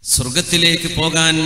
സ്വർഗത്തിലേക്ക് പോകാൻ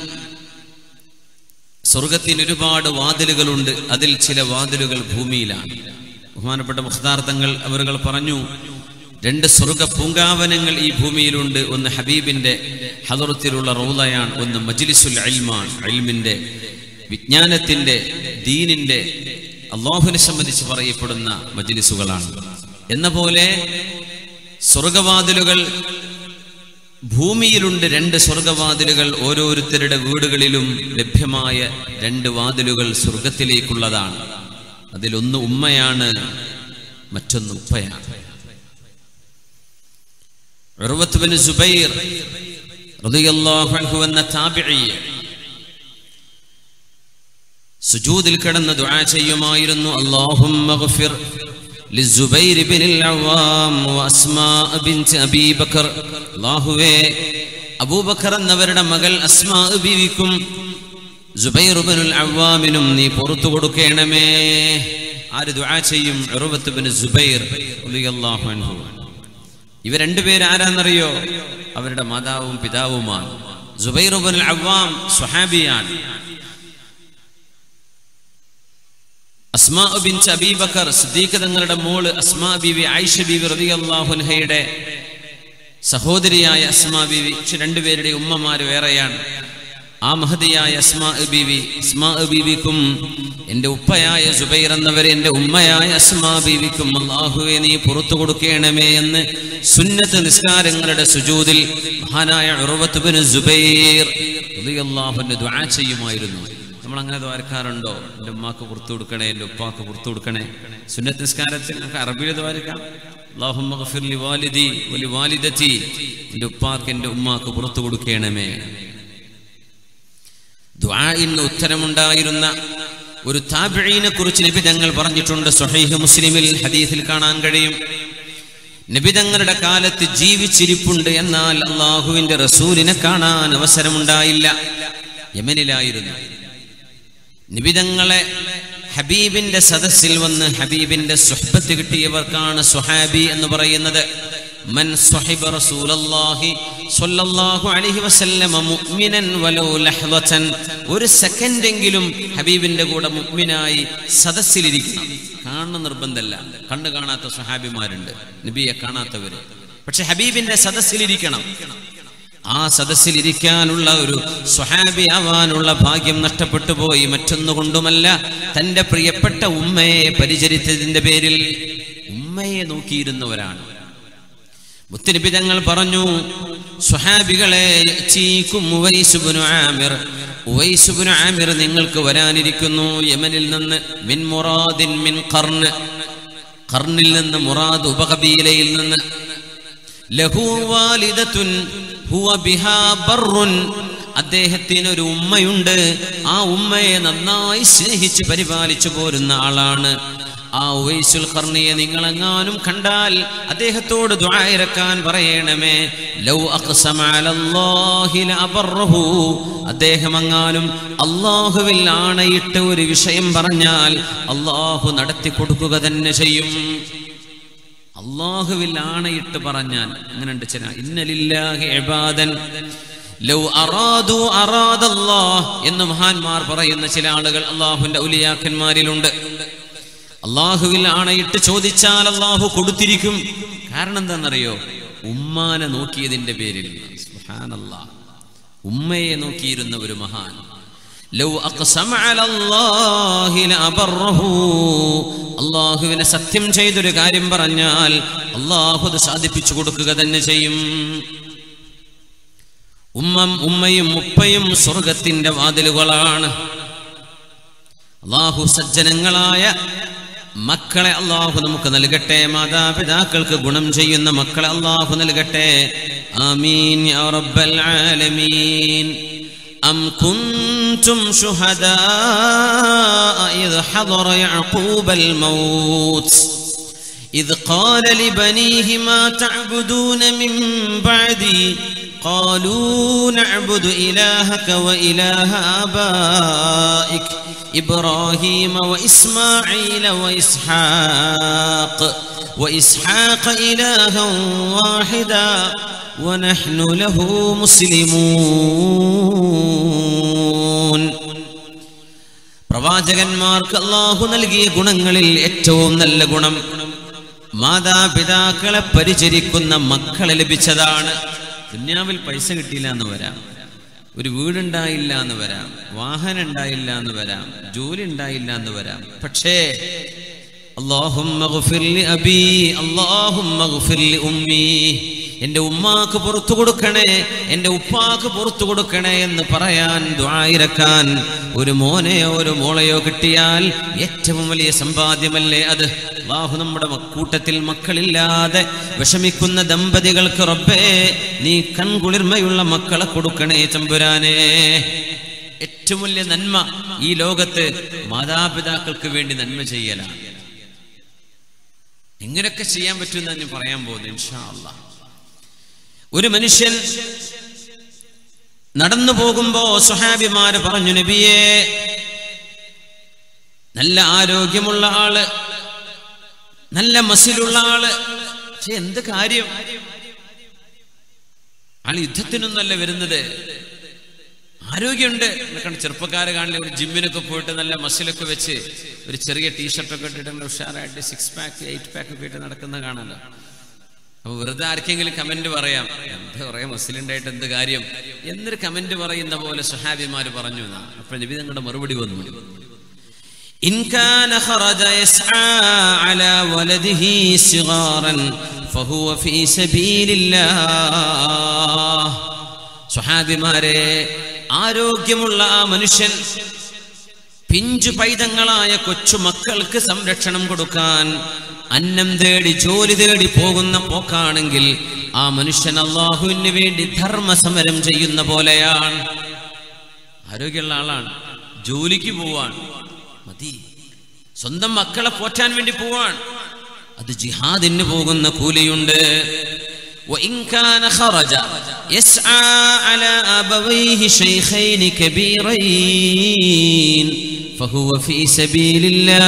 സ്വർഗത്തിന് ഒരുപാട് വാതിലുകളുണ്ട് അതിൽ ചില വാതിലുകൾ ഭൂമിയിലാണ് ബഹുമാനപ്പെട്ട മുഖ്താർത്ഥങ്ങൾ അവരുകൾ പറഞ്ഞു രണ്ട് സ്വർഗ പൂങ്കാവനങ്ങൾ ഈ ഭൂമിയിലുണ്ട് ഒന്ന് ഹബീബിന്റെ ഹദറത്തിലുള്ള റൗലയാണ് ഒന്ന് മജ്ലിസുൽ അൽമാൻ അൽമിന്റെ വിജ്ഞാനത്തിന്റെ ദീനിന്റെ അള്ളാഹുവിനെ സംബന്ധിച്ച് പറയപ്പെടുന്ന മജ്ലിസുകളാണ് എന്ന പോലെ സ്വർഗവാതിലുകൾ ഭൂമിയിലുണ്ട് രണ്ട് സ്വർഗവാതിലുകൾ ഓരോരുത്തരുടെ വീടുകളിലും ലഭ്യമായ രണ്ട് വാതിലുകൾ സ്വർഗത്തിലേക്കുള്ളതാണ് അതിലൊന്ന് ഉമ്മയാണ് മറ്റൊന്ന് ഉപ്പയാണ് ഉർവത്ത് ബിൻ സുബൈർ റളിയല്ലാഹു അൻഹു എന്ന താബിഈ സുജൂദിൽ കിടന്ന് ദുആ ചെയ്യുമായിരുന്നു അല്ലാഹുമ്മ ഗഫിർ للزبير بن العوام وأسماء بنت أبي بكر അല്ലാഹുവേ അബൂബക്കർ എന്നവരുടെ മകൾ അസ്മാ ബീവിക്കും സുബൈർ ബിനുൽ അവ്വാമിനും നീ പുറത്തു കൊടുക്കണമേ ആര് ദുആ ചെയ്യും ഉർവത്ത് ബിൻ സുബൈർ റളിയല്ലാഹു അൻഹു ഇവ രണ്ടുപേര് ആരാന്നറിയോ അവരുടെ മാതാവും പിതാവുമാണ് സുബൈർ ബിൻ അവ്വാം സ്വഹാബിയാണ് അസ്മാ ബിൻ അബീബക്കർ സിദ്ദീഖ് തങ്ങളുടെ മോള് അസ്മാ ബീവി ആയിഷ ബീവി റളിയല്ലാഹു അൻഹയുടെ സഹോദരിയായ അസ്മാ ബീവി പക്ഷെ രണ്ടുപേരുടെ ഉമ്മമാര് വേറെയാണ് ആ മഹതിയായ അസ്മാ ബീവി അസ്മാ ബീവിക്കും എന്റെ ഉപ്പയായ സുബൈർ എന്നവരെ എന്റെ ഉമ്മയായ അസ്മാ ബീവിക്കും അള്ളാഹുവെ നീ പുറത്തു കൊടുക്കണമേ എന്ന് സുന്നത്ത് നിസ്കാരങ്ങളുടെ സുജൂദിൽ മഹാനായ ഉറവത്ത് ബിൻ സുബൈർ റളിയല്ലാഹുവിന്റെ ദുആ ചെയ്യുമായിരുന്നു നമ്മൾ അങ്ങനെ ദ്വാരക്കാറുണ്ടോ എൻ്റെ ഉമ്മാക്ക് പുറത്തു കൊടുക്കണേ എൻ്റെ ഉപ്പാക്ക് പുറത്തു കൊടുക്കണേ സുന്നത്ത് നിസ്കാരത്തിൽ നമുക്ക് അറബിയിൽ ദ്വാരക്കാം അല്ലാഹുമ്മ ഗഫിർ ലി വാലിദി വലി വാലിദത്തി എൻ്റെ ഉപ്പാക്ക് എൻ്റെ ഉമ്മാക്ക് പുറത്തു കൊടുക്കണമേ ദുആഇന് ഉത്തരമുണ്ടായിരുന്ന ഒരു താബിഈനെ കുറിച്ച് നബി തങ്ങൾ പറഞ്ഞിട്ടുണ്ട് സ്വഹീഹ് മുസ്ലിമിൽ ഹദീസിൽ കാണാൻ കഴിയും നബി തങ്ങളുടെ കാലത്ത് ജീവിച്ചിരിപ്പുണ്ട് എന്നാൽ അള്ളാഹുവിന്റെ റസൂലിനെ കാണാൻ അവസരമുണ്ടായില്ല യമനിലായിരുന്നു നിബിതങ്ങളെ ഹബീബിന്റെ സദസ്സിൽ വന്ന് ഹബീബിന്റെ സുഹബത്ത് കിട്ടിയവർക്കാണ് സുഹാബി എന്ന് പറയുന്നത് മൻ സ്വഹിബ റസൂലല്ലാഹി സ്വല്ലല്ലാഹു അലൈഹി വസല്ലമ മുഅ്മിനൻ വലൗ ലഹ്ളതൻ ഒരു സെക്കൻഡെങ്കിലും ഹബീബിന്റെ കൂടെ മുഅ്മിനായി സദസ്സിലിരിക്കണം കാണുന്ന നിർബന്ധമല്ല കണ്ണു കാണാത്ത സുഹാബിമാരുണ്ട് നബിയെ കാണാത്തവര് പക്ഷെ ഹബീബിന്റെ സദസ്സിലിരിക്കണം ആ സദസ്സിൽ ഇരിക്കാനുള്ള ഒരു സ്വഹാബി ആവാനുള്ള ഭാഗ്യം നഷ്ടപ്പെട്ടു പോയി മറ്റൊന്നുകൊണ്ടുമല്ല തന്റെ പ്രിയപ്പെട്ട ഉമ്മയെ പരിചരിച്ചതിന്റെ പേരിൽ ഉമ്മയെ നോക്കിയിരുന്നവരാണ് മുത്തനബി തങ്ങൾ പറഞ്ഞു സ്വഹാബികളെ ആമിർ ഉവൈസുബുനു ആമിർ നിങ്ങൾക്ക് വരാനിരിക്കുന്നു യമനിൽ നിന്ന് മിൻ മുറാദിൻ മിൻ കർണ് കർണിൽ നിന്ന് മുറാദ് ഉപകബീലയിൽ നിന്ന് ലഹു വാലിദത്തുൻ ഹുവ ബിഹാ ബർറുൻ അദ്ദേഹത്തിന് ഒരു ഉമ്മയുണ്ട് ആ ഉമ്മയെ നന്നായി സ്നേഹിച്ച് പരിപാലിച്ചു പോരുന്ന ആളാണ് ആ ഉവൈസുൽ ഖർണിയെ നിങ്ങളെങ്ങാനും കണ്ടാൽ അദ്ദേഹത്തോട് ദ്വായിരക്കാൻ പറയണമേ ലൗ അഖ്സമ അലല്ലാഹി ലഅബറഹു അദ്ദേഹം എങ്ങാനും അള്ളാഹുവിൽ ആണയിട്ട് ഒരു വിഷയം പറഞ്ഞാൽ അള്ളാഹു നടത്തി കൊടുക്കുക തന്നെ ചെയ്യും അള്ളാഹുവിൽ ആണയിട്ട് പറഞ്ഞാൽ അങ്ങനെയുണ്ട് ചില ഇന്നലില്ലാഹി ഇബാദൻ ലൗ അറാദു അറാദല്ലാഹ് എന്ന് മഹാന്മാർ പറയുന്ന ചില ആളുകൾ അള്ളാഹുവിന്റെ ഉലിയാക്കന്മാരിലുണ്ട് അള്ളാഹുവിൽ ആണയിട്ട് ചോദിച്ചാൽ അള്ളാഹു കൊടുത്തിരിക്കും കാരണം എന്താണെന്നറിയോ ഉമ്മാനെ നോക്കിയതിന്റെ പേരിൽ സുബ്ഹാനല്ലാഹ് ഉമ്മയെ നോക്കിയിരുന്ന ഒരു മഹാൻ ലൗ അഖ്സമ അലല്ലാഹി ലഅബറഹു അള്ളാഹുവിനെ സത്യം ചെയ്തൊരു കാര്യം പറഞ്ഞാൽ അള്ളാഹു അത് സാധിപ്പിച്ചു കൊടുക്കുക തന്നെ ചെയ്യും ഉമ്മം ഉമ്മയും ഉപ്പയും സ്വർഗത്തിന്റെ വാതിലുകളാണ് അള്ളാഹു സജ്ജനങ്ങളായ മക്കളെ അള്ളാഹു നമുക്ക് നൽകട്ടെ മാതാപിതാക്കൾക്ക് ഗുണം ചെയ്യുന്ന മക്കളെ അള്ളാഹു നൽകട്ടെ ആമീൻ യാ റബ്ബൽ ആലമീൻ أم كنتم شهداء إذ حضر يعقوب الموت إذ قال لبنيه ما تعبدون من بعدي قالوا نعبد إلهك وإله آبائك إبراهيم وإسماعيل وإسحاق وإسحاق إلها واحدا ونحن له مسلمون പ്രവാചകന്മാർക്ക് അള്ളാഹു നൽകിയ ഗുണങ്ങളിൽ ഏറ്റവും നല്ല ഗുണം മാതാപിതാക്കളെ പരിചരിക്കുന്ന മക്കളെ ലഭിച്ചതാണ് ദുന്യാവിൽ പൈസ കിട്ടിയില്ല എന്ന് വരാം ഒരു വീടുണ്ടായില്ല എന്ന് വരാം വാഹനം ഉണ്ടായില്ല എന്ന് വരാം ജോലി ഉണ്ടായില്ല എന്ന് വരാം പക്ഷേ اللهم اغفر لأبي اللهم اغفر لأمي എന്റെ ഉമ്മാക്ക് പുറത്തു കൊടുക്കണേ എന്റെ ഉപ്പാക്ക് പുറത്തു കൊടുക്കണേ എന്ന് പറയാൻ ദ്വായിരക്കാൻ ഒരു മോനെയോ ഒരു മോളെയോ കിട്ടിയാൽ ഏറ്റവും വലിയ സമ്പാദ്യമല്ലേ അത് അള്ളാഹു നമ്മുടെ കൂട്ടത്തിൽ മക്കളില്ലാതെ വിഷമിക്കുന്ന ദമ്പതികൾക്ക് റബ്ബേ നീ കൺകുളിർമയുള്ള മക്കളെ കൊടുക്കണേ ചമ്പുരാനേ ഏറ്റവും വലിയ നന്മ ഈ ലോകത്ത് മാതാപിതാക്കൾക്ക് വേണ്ടി നന്മ ചെയ്യലാണ് എങ്ങനെയൊക്കെ ചെയ്യാൻ പറ്റുമെന്ന് ഞാൻ പറയാൻ പോകുന്നു ഇൻഷാ അല്ലാ ഒരു മനുഷ്യൻ നടന്നു പോകുമ്പോ സുഹാബിമാര് പറഞ്ഞു നബിയെ നല്ല ആരോഗ്യമുള്ള ആള് നല്ല മസിലുള്ള ആള് പക്ഷെ എന്ത് കാര്യം ആൾ യുദ്ധത്തിനൊന്നല്ല വരുന്നത് ആരോഗ്യമുണ്ട് എന്നൊക്കെ ചെറുപ്പക്കാരെ കാണില്ല ഒരു ജിമ്മിനൊക്കെ പോയിട്ട് നല്ല മസിലൊക്കെ വെച്ച് ഒരു ചെറിയ ടീഷർട്ടൊക്കെ ഇട്ടിട്ട് നല്ല ഉഷാറായിട്ട് സിക്സ് പാക്ക് എയ്റ്റ് പാക്ക് ഒക്കെ ഇട്ട് നടക്കുന്ന കാണാലോ അപ്പൊ വെറുതെ ആർക്കെങ്കിലും കമന്റ് പറയാം എന്താ പറയാ മസിലുണ്ടായിട്ട് എന്ത് കാര്യം എന്നൊരു കമന്റ് പറയുന്ന പോലെ സുഹാബിമാര് പറഞ്ഞു എന്നാ അപ്പൊ നബി നിങ്ങളുടെ മറുപടി വന്നു إن كان خرج يسعى على ولده صغارا فهو في سبيل الله സുഹാബിമാരെ ആരോഗ്യമുള്ള ആ മനുഷ്യൻ പിഞ്ചു പൈതങ്ങളായ കൊച്ചു മക്കൾക്ക് സംരക്ഷണം കൊടുക്കാൻ അന്നം തേടി ജോലി തേടി പോകുന്ന പോക്കാണെങ്കിൽ ആ മനുഷ്യൻ അള്ളാഹുവിന് വേണ്ടി ധർമ്മസമരം ചെയ്യുന്ന പോലെയാണ് ആരോഗ്യമുള്ള ആളാണ് ജോലിക്ക് പോവാൻ മതി സ്വന്തം മക്കളെ പോറ്റാൻ വേണ്ടി പോവാൻ അത് ജിഹാദിന് പോകുന്ന കൂലിയുണ്ട് وإن كان خرج يسعى على أبويه شيخين كبيرين فهو في سبيل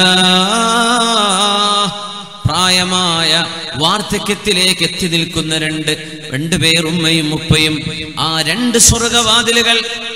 الله പ്രായമായ വാർദ്ധക്യത്തിലേക്ക് എത്തി നിൽക്കുന്ന രണ്ട് രണ്ടുപേർ ഉമ്മയും ഉപ്പയും ആ രണ്ട് സ്വർഗവാതിലുകൾ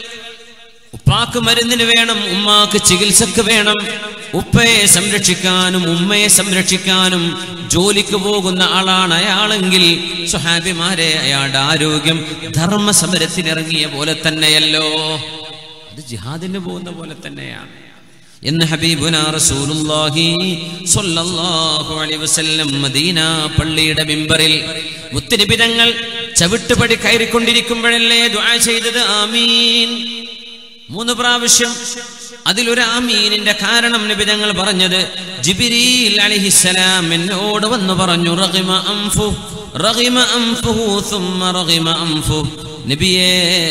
ഉപ്പാക്ക് മരുന്നിന് വേണം ഉമ്മാക്ക് ചികിത്സക്ക് വേണം ഉപ്പയെ സംരക്ഷിക്കാനും ഉമ്മയെ സംരക്ഷിക്കാനും ജോലിക്ക് പോകുന്ന ആളാണ് അയാളെങ്കിൽ സുഹാബിമാരെ അയാളുടെ ആരോഗ്യം ധർമ്മ സമരത്തിനിറങ്ങിയ പോലെ തന്നെയല്ലോ അത് ജിഹാദിന് പോകുന്ന പോലെ തന്നെയാണ് എന്ന് ഹബീബുന റസൂലുള്ളാഹി സ്വല്ലല്ലാഹു അലൈഹി വസല്ലം മദീന പള്ളിയുടെ മിമ്പറിൽ മുത്തുനിബിതങ്ങൾ ചവിട്ടുപടി കയറിക്കൊണ്ടിരിക്കുമ്പോഴല്ലേ ദുആ ചെയ്തത് ആമീൻ മൂന്ന് പ്രാവശ്യം അതിലൊരു ആമീനിന്റെ കാരണം നബി ഞങ്ങൾ പറഞ്ഞത് ജിബിരിൽ അലിഹിസലാം എന്നോട് വന്ന് പറഞ്ഞു റഗിമ അംഫു റഗിമ അംഫുഹു സുമ്മ റഗിമ അംഫു നബിയേ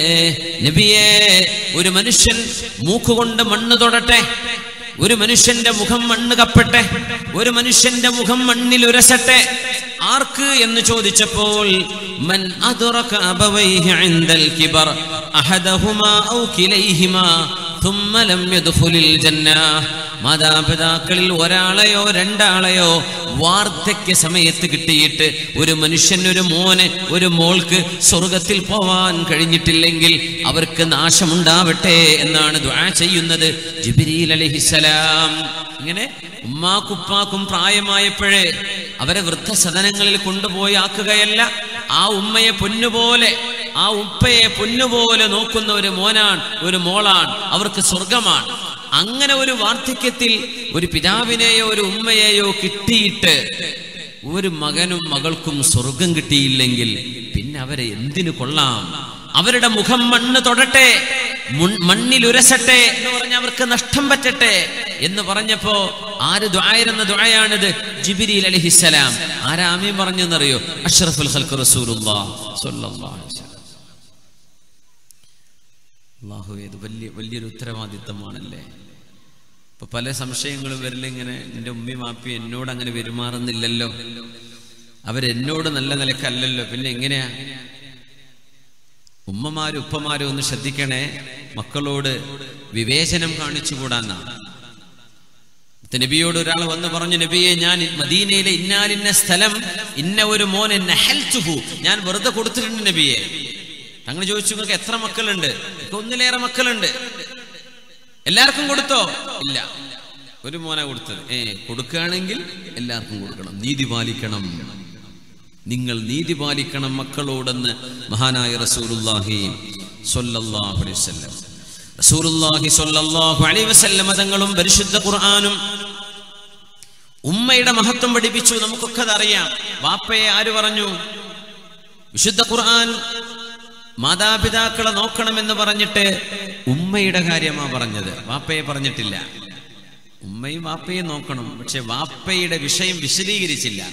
നബിയേ ഒരു മനുഷ്യൻ മൂക്കുകൊണ്ട് മണ്ണ് തൊടട്ടെ ഒരു മനുഷ്യന്റെ മുഖം മണ്ണ് കപ്പട്ടെ ഒരു മനുഷ്യന്റെ മുഖം മണ്ണിൽ ഉരസട്ടെ ആർക്ക് എന്ന് ചോദിച്ചപ്പോൾ മൻ അദ്റക അബവൈഹി ഇൻദൽ കിബർ അഹദഹുമാ ഔ കിലൈഹിമാ ثم لم يدخل الجنة മാതാപിതാക്കളിൽ ഒരാളെയോ രണ്ടാളെയോ വാർദ്ധക്യ സമയത്ത് കിട്ടിയിട്ട് ഒരു മനുഷ്യൻ ഒരു മോന് ഒരു മോൾക്ക് സ്വർഗത്തിൽ പോവാൻ കഴിഞ്ഞിട്ടില്ലെങ്കിൽ അവർക്ക് നാശമുണ്ടാവട്ടെ എന്നാണ് ദ്വാ ചെയ്യുന്നത് ജിബിരിൽ അലഹിസലാം ഇങ്ങനെ ഉമ്മാക്കുപ്പാക്കും പ്രായമായപ്പോഴേ അവരെ വൃദ്ധസദനങ്ങളിൽ കൊണ്ടുപോയി ആക്കുകയല്ല ആ ഉമ്മയെ പൊന്നുപോലെ ആ ഉപ്പയെ പൊന്നുപോലെ നോക്കുന്ന ഒരു മോനാണ് ഒരു മോളാണ് അവർക്ക് സ്വർഗമാണ് അങ്ങനെ ഒരു വാർദ്ധക്യത്തിൽ ഒരു പിതാവിനെയോ ഒരു ഉമ്മയെയോ കിട്ടിയിട്ട് ഒരു മകനും മകൾക്കും സ്വർഗം കിട്ടിയില്ലെങ്കിൽ പിന്നെ അവരെ എന്തിനു കൊള്ളാം അവരുടെ മുഖം മണ്ണ് തൊടട്ടെ മുൻ- മണ്ണിൽ ഉരസട്ടെ എന്ന് പറഞ്ഞ അവർക്ക് നഷ്ടം പറ്റട്ടെ എന്ന് പറഞ്ഞപ്പോ ആര് ദ്വായരെന്ന ദ്വായാണിത് ജിബിരിൽ അലിഹിസലാം ആരാമീൻ പറഞ്ഞെന്നറിയോ അഷ്റഫുൽ ഖൽഖ് റസൂലുള്ളാഹ് സ്വല്ലല്ലാഹു അലൈഹി വസല്ലം അള്ളാഹു ഇത് വലിയ വലിയൊരു ഉത്തരവാദിത്തമാണല്ലേ ഇപ്പൊ പല സംശയങ്ങളും വരില്ല ഇങ്ങനെ എൻ്റെ ഉമ്മി മാപ്പി എന്നോട് അങ്ങനെ പെരുമാറുന്നില്ലല്ലോ അവരെന്നോട് നല്ല നിലക്കല്ലല്ലോ പിന്നെ എങ്ങനെയാ ഉമ്മമാരും ഉപ്പമാരും ഒന്ന് ശ്രദ്ധിക്കണേ മക്കളോട് വിവേചനം കാണിച്ചുകൂടാന്നാണ് മുത്ത് നബിയോട് ഒരാൾ വന്ന് പറഞ്ഞു നബിയെ ഞാൻ മദീനയിലെ ഇന്നാലിന്ന സ്ഥലം ഇന്ന ഒരു മോനെ നഹൽത്തുഹു ഞാൻ വെറുതെ കൊടുത്തിട്ടുണ്ട് നബിയെ തങ്ങൾ ചോദിച്ചു നിങ്ങൾക്ക് എത്ര മക്കളുണ്ട് എനിക്ക് ഒന്നിലേറെ മക്കളുണ്ട് എല്ലാവർക്കും കൊടുത്തോ ഇല്ല ഒരു മോനെ കൊടുത്തത് ഏ കൊടുക്കുകയാണെങ്കിൽ എല്ലാവർക്കും കൊടുക്കണം നീതി പാലിക്കണം നിങ്ങൾ നീതി പാലിക്കണം മക്കളോടെന്ന് മഹാനായ റസൂലുള്ളാഹി സ്വല്ലല്ലാഹു അലൈഹി വസല്ലം റസൂലുള്ളാഹി സ്വല്ലല്ലാഹു അലൈഹി വസല്ലം തങ്ങളും പരിശുദ്ധ ഖുർആനും ഉമ്മയുടെ മഹത്വം പഠിപ്പിച്ചു നമുക്കൊക്കെ അതറിയാം വാപ്പയെ ആര് പറഞ്ഞു വിശുദ്ധ ഖുർആൻ മാതാപിതാക്കളെ നോക്കണമെന്ന് പറഞ്ഞിട്ട് ഉമ്മയുടെ കാര്യമാ പറഞ്ഞത് വാപ്പയെ പറഞ്ഞിട്ടില്ല ഉമ്മയും വാപ്പയും നോക്കണം പക്ഷെ വാപ്പയുടെ വിഷയം വിശദീകരിച്ചില്ല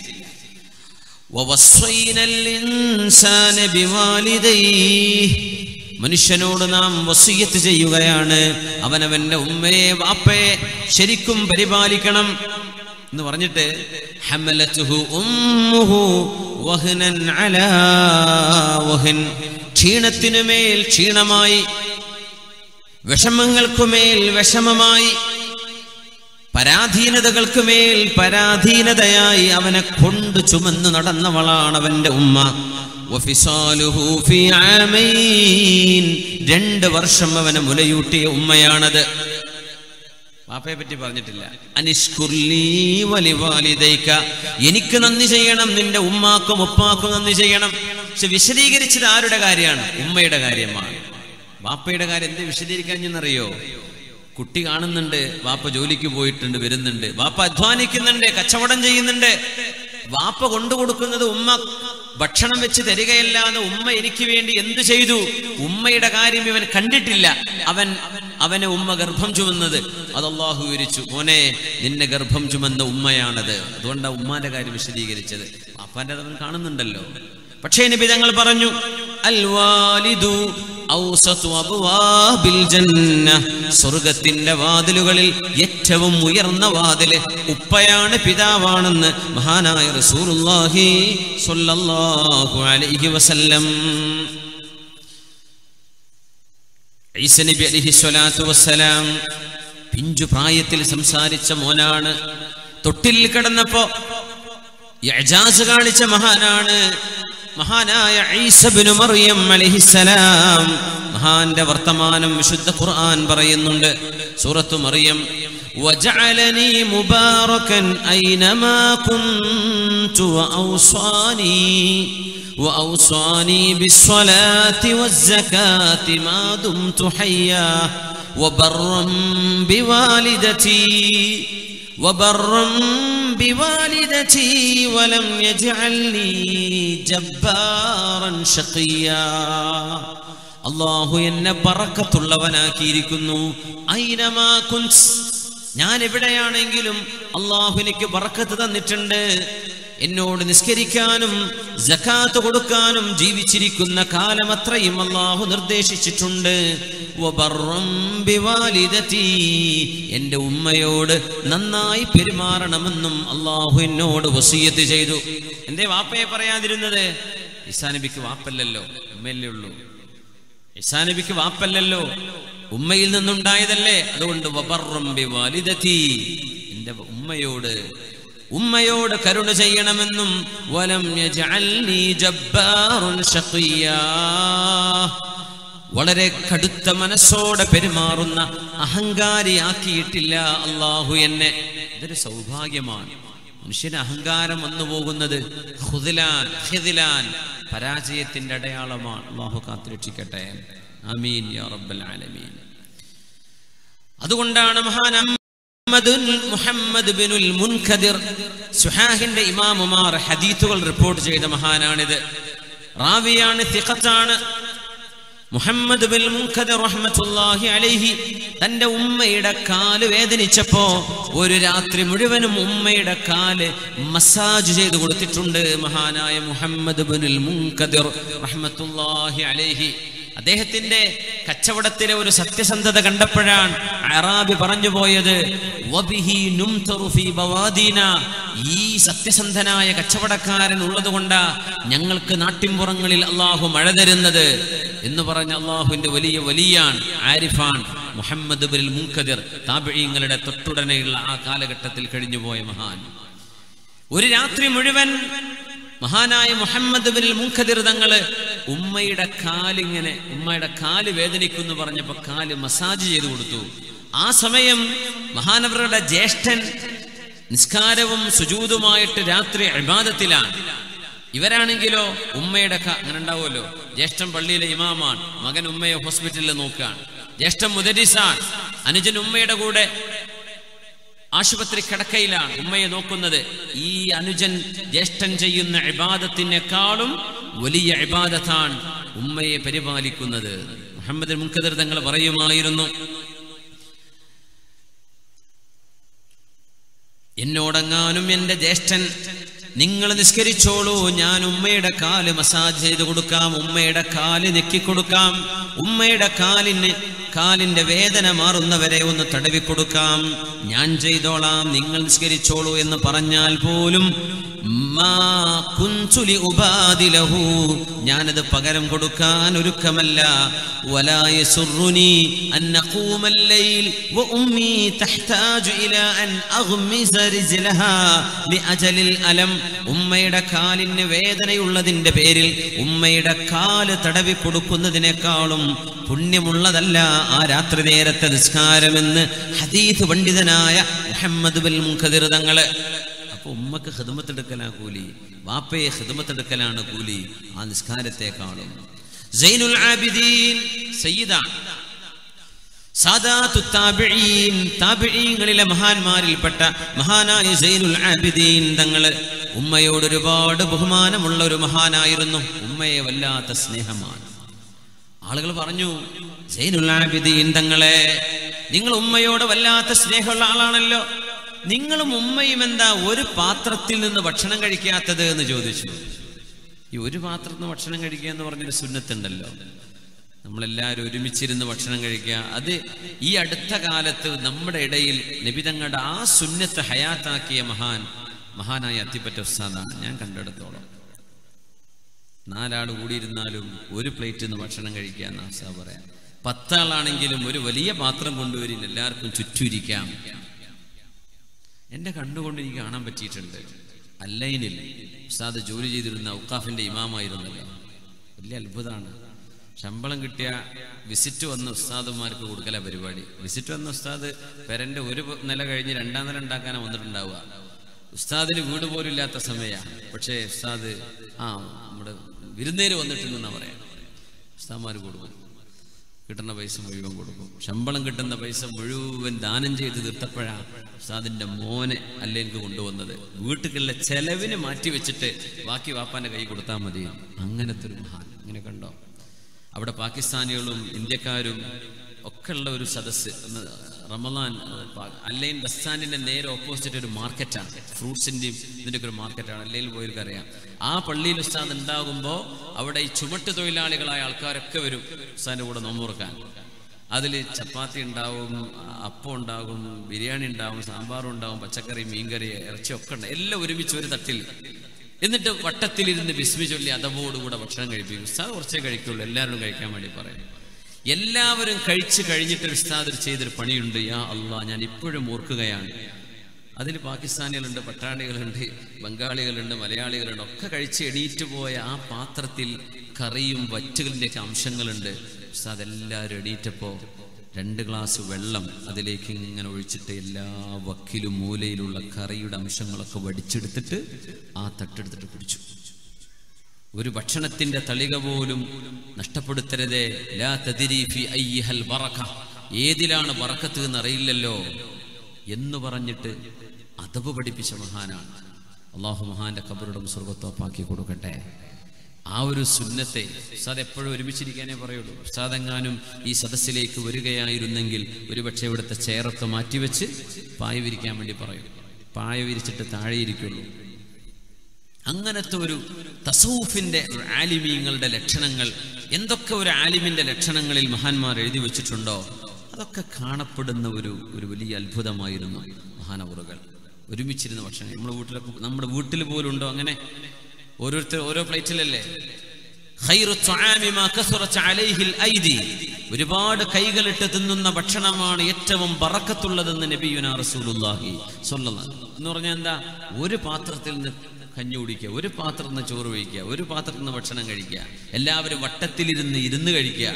ووصينا الإنسان بوالديه മനുഷ്യനോട് നാം വസീയത്ത് ചെയ്യുകയാണ് അവനവന്റെ ഉമ്മയെ വാപ്പയെ ശരിക്കും പരിപാലിക്കണം എന്ന് പറഞ്ഞിട്ട് ഹമലത്തുഹു ഉമ്മുഹു വഹ്നൻ അലാ വഹ്ൻ ക്ഷീണത്തിനുമേൽ ക്ഷീണമായി വിഷമങ്ങൾക്കുമേൽ വിഷമമായി പരാധീനതകൾക്ക് മേൽ പരാധീനതയായി അവനെ കൊണ്ട് ചുമന്ന് നടന്നവളാണ് അവന്റെ ഉമ്മ വഫിസാലുഹു ഫീ ആമൈൻ. രണ്ട് വർഷം അവനെ മുലയൂട്ടിയ ഉമ്മയാണത് വാപ്പയെ പറ്റി പറഞ്ഞിട്ടില്ല അനിഷ്കുർലീ വലിവാലിദൈക എനിക്ക് നന്ദി ചെയ്യണം നിന്റെ ഉമ്മാക്കും ഉപ്പാക്കും നന്ദി ചെയ്യണം പക്ഷെ വിശദീകരിച്ചത് ആരുടെ കാര്യമാണ് ഉമ്മയുടെ കാര്യമാണ് വാപ്പയുടെ കാര്യം എന്ത് വിശദീകരിക്കാഞ്ഞെന്നറിയോ കുട്ടി കാണുന്നുണ്ട് വാപ്പ ജോലിക്ക് പോയിട്ടുണ്ട് വരുന്നുണ്ട് വാപ്പ അധ്വാനിക്കുന്നുണ്ട് കച്ചവടം ചെയ്യുന്നുണ്ട് വാപ്പ കൊണ്ടു കൊടുക്കുന്നത് ഉമ്മ ഭക്ഷണം വെച്ച് തരികയല്ലാതെ ഉമ്മ എനിക്ക് വേണ്ടി എന്തു ചെയ്തു ഉമ്മയുടെ കാര്യം ഇവൻ കണ്ടിട്ടില്ല അവൻ അവനെ ഉമ്മ ഗർഭം ചുമന്നത് അത് അള്ളാഹു വിവരിച്ചു മോനെ നിന്നെ ഗർഭം ചുമന്ന ഉമ്മയാണത് അതുകൊണ്ടാണ് ഉമ്മാന്റെ കാര്യം വിശദീകരിച്ചത് വാപ്പാന്റെ അവൻ കാണുന്നുണ്ടല്ലോ പക്ഷേ നബി തങ്ങൾ പറഞ്ഞു അൽ വാലിദു ഔസതു അബ്വാബിൽ ജന്ന സ്വർഗത്തിന്റെ വാതിലുകളിൽ ഏറ്റവും ഉയർന്ന വാതില് ഉപ്പയാണ് പിതാവാണെന്ന് മഹാനായ റസൂലുള്ളാഹി സ്വല്ലല്ലാഹു അലൈഹി വസല്ലം ഈസ നബി അലൈഹി സ്വലാത്തു വസ്സലാം പിഞ്ചു പ്രായത്തിൽ സംസാരിച്ച മോനാണ് തൊട്ടിൽ കിടന്നപ്പോ ഇഅ്ജാസ് കാണിച്ച മഹാനാണ് മഹാനായ ഈസബിനു മറിയം അലൈഹിസ്സലാം മഹാന്റെ വർത്തമാനം വിശുദ്ധ ഖുർആൻ പറയുന്നുണ്ട് സൂറത്തു മറിയം وجعلني مباركا أينما كنت وأوصاني وأوصاني بالصلاة والزكاة ما دمت حيا وبرا بوالدتي وبرا بوالدتي ولم يجعلني جبارا شقيا അള്ളാഹു എന്നെ ബറക്കത്തുള്ളവനാക്കിയിരിക്കുന്നു ഐനമാ കുൻസ് ഞാൻ എവിടെയാണെങ്കിലും അള്ളാഹു എനിക്ക് ബറക്കത്ത് തന്നിട്ടുണ്ട് എന്നോട് നിസ്കരിക്കാനും ജക്കാത്ത് കൊടുക്കാനും ജീവിച്ചിരിക്കുന്ന കാലം അത്രയും അള്ളാഹു നിർദ്ദേശിച്ചിട്ടുണ്ട് വബർറം ബിവാലിദതി. എന്റെ ഉമ്മയോട് നന്നായി പെരുമാറണമെന്നും അള്ളാഹു എന്നോട് വസീയത്ത് ചെയ്തു എന്തേ വാപ്പയെ പറയാതിരുന്നത് ഈസാ നബിക്ക് വാപ്പല്ലല്ലോ ഉമ്മയല്ലേ ഉള്ളൂ ഈസാ നബിക്ക് വാപ്പല്ലല്ലോ ഉമ്മയിൽ നിന്നുണ്ടായതല്ലേ അതുകൊണ്ട് വബർറം ബിവാലിദതി. എന്റെ ഉമ്മയോട് ഉമ്മയോട് കരുണ ചെയ്യണമെന്നും വലം യജഅൽനി ജബ്ബാറുൻ ശഖിയ്യാ. വളരെ കടുത്ത മനസ്സോടെ പെരുമാറുന്ന അഹങ്കാരിയാക്കിയിട്ടില്ല അള്ളാഹു എന്നെ ഇതൊരു സൗഭാഗ്യമാണ് മനുഷ്യന് അഹങ്കാരം വന്നു പോകുന്നത് ഹുദിലാൻ ഹിദിലാൻ പരാജയത്തിന്റെ അടയാളമാണ് അള്ളാഹു കാത്തുരക്ഷിക്കട്ടെ അമീൻ യാ റബ്ബൽ ആലമീൻ അതുകൊണ്ടാണ് മഹാൻ മുഹമ്മദുൻ മുഹമ്മദ് ബിനുൽ മുൻഖദിർ സുഹാഹിന്റെ ഇമാമുമാർ ഹദീത്തുകൾ റിപ്പോർട്ട് ചെയ്ത മഹാനാണിത് റാവിയാണ് തിഖത്താണ് മുഹമ്മദ് ബിൻ മുൻഖദിർ റഹ്മത്തുള്ളാഹി അലൈഹി തന്റെ ഉമ്മയുടെ കാല് വേദനിച്ചപ്പോ ഒരു രാത്രി മുഴുവനും ഉമ്മയുടെ കാല് മസാജ് ചെയ്ത് കൊടുത്തിട്ടുണ്ട് മഹാനായ മുഹമ്മദ് ബിനുൽ മുൻഖദിർ റഹ്മത്തുള്ളാഹി അലൈഹി അദ്ദേഹത്തിന്റെ കച്ചവടത്തിലെ ഒരു സത്യസന്ധത കണ്ടപ്പോഴാണ് അറാബി പറഞ്ഞു പോയത് "വബിഹി നുംതറു ഫീ ബവാദീന." ഈ സത്യസന്ധനായ കച്ചവടക്കാരൻ ഉള്ളത് കൊണ്ടാ ഞങ്ങൾക്ക് നാട്ടിൻപുറങ്ങളിൽ അള്ളാഹു മഴ തരുന്നത് എന്ന് പറഞ്ഞ അള്ളാഹുവിന്റെ വലിയ വലിയാണ് ആരിഫാൻ മുഹമ്മദ് ബിൻ മുൻകദിർ താബിഴീങ്ങളുടെ തൊട്ടുടനെയുള്ള ആ കാലഘട്ടത്തിൽ കഴിഞ്ഞുപോയ മഹാൻ ഒരു രാത്രി മുഴുവൻ മഹാനായ മുഹമ്മദ് ബിൻ മുൻഖദിർ തങ്ങള് ഉമ്മയുടെ കാലിങ്ങനെ ഉമ്മയുടെ കാല് വേദനിക്കുന്നു പറഞ്ഞപ്പോ കാല് മസാജ് ചെയ്തു കൊടുത്തു ആ സമയം മഹാനവരുടെ ജ്യേഷ്ഠൻ നിസ്കാരവും സുജൂതുമായിട്ട് രാത്രി അഭിവാദത്തിലാണ് ഇവരാണെങ്കിലോ ഉമ്മയുടെ ക- അങ്ങനെ ഉണ്ടാവുമല്ലോ ജ്യേഷ്ഠൻ പള്ളിയിലെ ഇമാമാണ് മകൻ ഉമ്മയെ ഹോസ്പിറ്റലിൽ നോക്കുകയാണ് ജ്യേഷ്ഠൻ മുദരിസാൻ അനുജൻ ഉമ്മയുടെ കൂടെ ആശുപത്രി കിടക്കയിലാണ് ഉമ്മയെ നോക്കുന്നത് ഈ അനുജൻ ജ്യേഷ്ഠൻ ചെയ്യുന്ന ഇബാദത്തിനേക്കാളും വലിയ ഇബാദത്താണ് ഉമ്മയെ പരിപാലിക്കുന്നത് മുഹമ്മദ് മുൻകദർ തങ്ങൾ പറയുമായിരുന്നു എന്നോടങ്ങാനും എൻ്റെ ജ്യേഷ്ഠൻ നിങ്ങൾ നിസ്കരിച്ചോളൂ ഞാൻ ഉമ്മയുടെ കാല് മസാജ് ചെയ്ത് കൊടുക്കാം ഉമ്മയുടെ കാല് നെക്കിക്കൊടുക്കാം ഉമ്മയുടെ കാലിന് കാലിന്റെ വേദന മാറുന്നവരെ ഒന്ന് തടവി കൊടുക്കാം ഞാൻ ചെയ്തോളാം നിങ്ങൾ നിസ്കരിച്ചോളൂ എന്ന് പറഞ്ഞാൽ പോലും മാ കുൻതു ലി ഉബാദിലഹു. ഞാനത് പകരം കൊടുക്കാൻ ഒരുക്കമല്ല ولا يسرني أن نقوم الليل وأمي تحتاج إلى أن أغمز رجلها لأجل الألم ഉമ്മയുടെ കാലിന് വേദനയുള്ളതിന്റെ പേരിൽ ഉമ്മയുടെ കാല് തടവി കൊടുക്കുന്നതിനേക്കാളും പുണ്യമുള്ളതല്ല ആ രാത്രി നേരത്തെ നിസ്കാരമെന്ന് ഹദീത്ത് പണ്ഡിതനായ മുഹമ്മദ് ബിൻ മുഖദിർ തങ്ങള് അപ്പൊ ഉമ്മക്ക് ഹിദമത്തെടുക്കലാ കൂലി വാപ്പയെ ഹിദമത്തെടുക്കലാണ് കൂലി ആ നിസ്കാരത്തെക്കാളും സൈനുൽ ആബിദീൻ സയ്യിദാണ് സാദാത്തു താബിഈൻ താബിഈങ്ങളിലെ മഹാന്മാരിൽപ്പെട്ട മഹാനായ സൈനുൽ ആബിദീൻ തങ്ങള് ഉമ്മയോട് ഒരുപാട് ബഹുമാനമുള്ള ഒരു മഹാനായിരുന്നു ഉമ്മയെ വല്ലാത്ത സ്നേഹമാണ് ആളുകൾ പറഞ്ഞു സൈനുൽ ആബിദീൻ തങ്ങളെ നിങ്ങൾ ഉമ്മയോട് വല്ലാത്ത സ്നേഹമുള്ള ആളാണല്ലോ നിങ്ങളും ഉമ്മയും എന്താ ഒരു പാത്രത്തിൽ നിന്ന് ഭക്ഷണം കഴിക്കാത്തത് എന്ന് ചോദിച്ചു ഈ ഒരു പാത്രത്തിൽ നിന്ന് ഭക്ഷണം കഴിക്കുക എന്ന് പറഞ്ഞൊരു സുന്നത്തുണ്ടല്ലോ നമ്മളെല്ലാവരും ഒരുമിച്ചിരുന്ന് ഭക്ഷണം കഴിക്കുക അത് ഈ അടുത്ത കാലത്ത് നമ്മുടെ ഇടയിൽ നബിതങ്ങളുടെ ആ സുന്നത്ത് ഹയാത്താക്കിയ മഹാൻ മഹാനായ അത്തിപ്പറ്റ ഉസ്താദാണ് ഞാൻ കണ്ടെടുത്തോളം നാലാൾ കൂടിയിരുന്നാലും ഒരു പ്ലേറ്റിൽ നിന്ന് ഭക്ഷണം കഴിക്കുക എന്നാ ഉസ്താദ് പറയാം പത്താളാണെങ്കിലും ഒരു വലിയ പാത്രം കൊണ്ടുവരില്ല എല്ലാവർക്കും ചുറ്റുമിരിക്കാം എൻ്റെ കണ്ണുകൊണ്ട് എനിക്ക് കാണാൻ പറ്റിയിട്ടുണ്ട് അല്ലൈനിൽ ഉസ്താദ് ജോലി ചെയ്തിരുന്ന ഔക്കാഫിന്റെ ഇമാമായിരുന്നല്ലോ വലിയ അത്ഭുതമാണ് ശമ്പളം കിട്ടിയ വിസിറ്റ് വന്ന ഉസ്താദുമാർക്ക് കൊടുക്കല പരിപാടി വിസിറ്റ് വന്ന ഉസ്താദ് പെരന്റെ ഒരു നില കഴിഞ്ഞ് രണ്ടാം നില ഉണ്ടാക്കാനാണ് വന്നിട്ടുണ്ടാവുക ഉസ്താദിന് വീട് പോലും ഇല്ലാത്ത സമയമാണ് പക്ഷേ ഉസ്താദ് ആ നമ്മുടെ വിരുന്നേര് വന്നിട്ടുണ്ടെന്നാ പറയാം ഉസ്താദ്മാർ കൊടുക്കും കിട്ടുന്ന പൈസ മുഴുവൻ കൊടുക്കും ശമ്പളം കിട്ടുന്ന പൈസ മുഴുവൻ ദാനം ചെയ്ത് തീർത്തപ്പോഴാ ഉസ്താദിന്റെ മോനെ അല്ലേ എനിക്ക് കൊണ്ടുവന്നത് വീട്ടിലുള്ള ചെലവിന് മാറ്റി വെച്ചിട്ട് ബാക്കി വാപ്പാന്റെ കൈ കൊടുത്താൽ മതി അങ്ങനത്തെ ഒരു മഹാൻ ഇങ്ങനെ കണ്ടോ അവിടെ പാകിസ്ഥാനികളും ഇന്ത്യക്കാരും ഒക്കെ ഉള്ള ഒരു സദസ്സ് ഒന്ന് റമലാൻ അല്ലൈൻ ബസ് സ്റ്റാൻഡിന്റെ നേരെ ഓപ്പോസിറ്റ് ഒരു മാർക്കറ്റാണ് ഫ്രൂട്ട്സിന്റെയും ഇതിന്റെ ഒരു മാർക്കറ്റാണ് അല്ലയിൽ പോയവർക്ക് അറിയാം ആ പള്ളിയിൽ ഉസ്താദ് ഉണ്ടാകുമ്പോൾ അവിടെ ഈ ചുമട്ട് തൊഴിലാളികളായ ആൾക്കാരൊക്കെ വരും ഉസ്താദിന്റെ കൂടെ നോമ്പുറക്കാൻ അതിൽ ചപ്പാത്തി ഉണ്ടാവും അപ്പം ഉണ്ടാകും ബിരിയാണി ഉണ്ടാവും സാമ്പാറും ഉണ്ടാവും പച്ചക്കറി മീൻകറി ഇറച്ചി ഒക്കെ ഉണ്ട് എല്ലാം ഒരുമിച്ച് ഒരു തട്ടിൽ എന്നിട്ട് വട്ടത്തിലിരുന്ന് ബിസ്മി ചൊല്ലി അതവോടുകൂടെ ഭക്ഷണം കഴിപ്പിക്കും ഉസ്താദ് കുറച്ചേ കഴിക്കുള്ളൂ എല്ലാവരും കഴിക്കാൻ വേണ്ടി പറയും എല്ലാവരും കഴിച്ചു കഴിഞ്ഞിട്ട് ഉസ്താദ് ചെയ്തൊരു പണിയുണ്ട് യാ അള്ളാ ഞാൻ ഇപ്പോഴും ഓർക്കുകയാണ് അതിൽ പാകിസ്ഥാനികളുണ്ട് പട്ടാണികളുണ്ട് ബംഗാളികളുണ്ട് മലയാളികളുണ്ട് ഒക്കെ കഴിച്ച് എണീറ്റ് പോയ ആ പാത്രത്തിൽ കറിയും വറ്റുകളിൻ്റെയൊക്കെ അംശങ്ങളുണ്ട് ഉസ്താദ് എല്ലാവരും എണീറ്റപ്പോൾ രണ്ട് ഗ്ലാസ് വെള്ളം അതിലേക്ക് ഇങ്ങനെ ഒഴിച്ചിട്ട് എല്ലാ വക്കിലും മൂലയിലുള്ള കറിയുടെ അംശങ്ങളൊക്കെ വടിച്ചെടുത്തിട്ട് ആ തട്ടെടുത്തിട്ട് കുടിച്ചു ഒരു ഭക്ഷണത്തിന്റെ തളിക പോലും നഷ്ടപ്പെടുത്തരുതേ ലാ തദ്രി ഫി അയ്യിഹൽ ബറക ഏതിലാണ് ബറക്കത്ത് എന്ന് അറിയില്ലല്ലോ എന്ന് പറഞ്ഞിട്ട് അതവ് പഠിപ്പിച്ച മഹാനാണ് അള്ളാഹു മഹാന്റെ കബറിടം സ്വർഗത്തോപ്പാക്കി കൊടുക്കട്ടെ ആ ഒരു സുന്നത്തെ ഉസ്താദ് എപ്പോഴും ഒരുമിച്ചിരിക്കാനേ പറയുള്ളൂ ഉസ്താദ് എങ്ങാനും ഈ സദസ്സിലേക്ക് വരികയായിരുന്നെങ്കിൽ ഒരുപക്ഷെ ഇവിടുത്തെ ചെയറൊക്കെ മാറ്റിവെച്ച് പായ വിരിക്കാൻ വേണ്ടി പറയും പായ വിരിച്ചിട്ട് താഴെ ഇരിക്കുള്ളൂ അങ്ങനത്തെ ഒരു തസൂഫിന്റെ ഒരു ആലിമീങ്ങളുടെ ലക്ഷണങ്ങൾ എന്തൊക്കെ ഒരു ആലിമിന്റെ ലക്ഷണങ്ങളിൽ മഹാന്മാർ എഴുതി വെച്ചിട്ടുണ്ടോ അതൊക്കെ കാണപ്പെടുന്ന ഒരു ഒരു വലിയ അത്ഭുതമായിരുന്നു മഹാനവറുകൾ ഒരുമിച്ചിരുന്ന ഭക്ഷണം നമ്മുടെ വീട്ടിലൊക്കെ നമ്മുടെ വീട്ടിൽ പോലും ഉണ്ടോ അങ്ങനെ ഓരോരുത്തർ ഓരോ പ്ലേറ്റിലല്ലേ ഖൈറു ത്വആമി മാ കസുറത്ത് അലൈഹിൽ ഐദി ഒരുപാട് കൈകളിട്ട് തിന്നുന്ന ഭക്ഷണമാണ് ഏറ്റവും ബറക്കത്തുള്ളതെന്ന് നബിയുന റസൂലുള്ളാഹി സ്വല്ലല്ലാഹു എന്ന് പറഞ്ഞാൽ എന്താ ഒരു പാത്രത്തിൽ നിന്ന് കഞ്ഞി കുടിക്കുക ഒരു പാത്രത്തിൽ നിന്ന് ചോറ് കഴിക്കുക ഒരു പാത്രത്തിൽ നിന്ന് ഭക്ഷണം കഴിക്കുക എല്ലാവരും വട്ടത്തിലിരുന്ന് ഇരുന്ന് കഴിക്കുക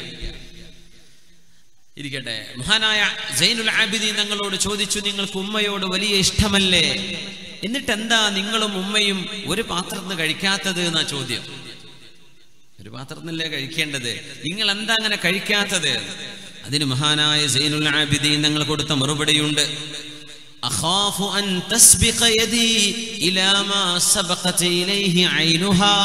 ഇരിക്കട്ടെ മഹാനായ ജൈനുൽ ആബിദി ഞങ്ങളോട് ചോദിച്ചു നിങ്ങൾക്ക് ഉമ്മയോട് വലിയ ഇഷ്ടമല്ലേ എന്നിട്ട് എന്താ നിങ്ങളും ഉമ്മയും ഒരു പാത്രത്തിൽ നിന്ന് കഴിക്കാത്തത് എന്നാ ചോദ്യം ഒരു പാത്രത്തിൽ നിന്നല്ലേ കഴിക്കേണ്ടത് നിങ്ങൾ എന്താ അങ്ങനെ കഴിക്കാത്തത് അതിന് മഹാനായ സൈനുൽ ആബിദീൻ ഞങ്ങൾ കൊടുത്ത മറുപടിയുണ്ട് അഖാഫു അൻ തസ്ബിഖ യദി ഇലാ മാ സബഖത് ഇലൈഹി ഐനുഹാ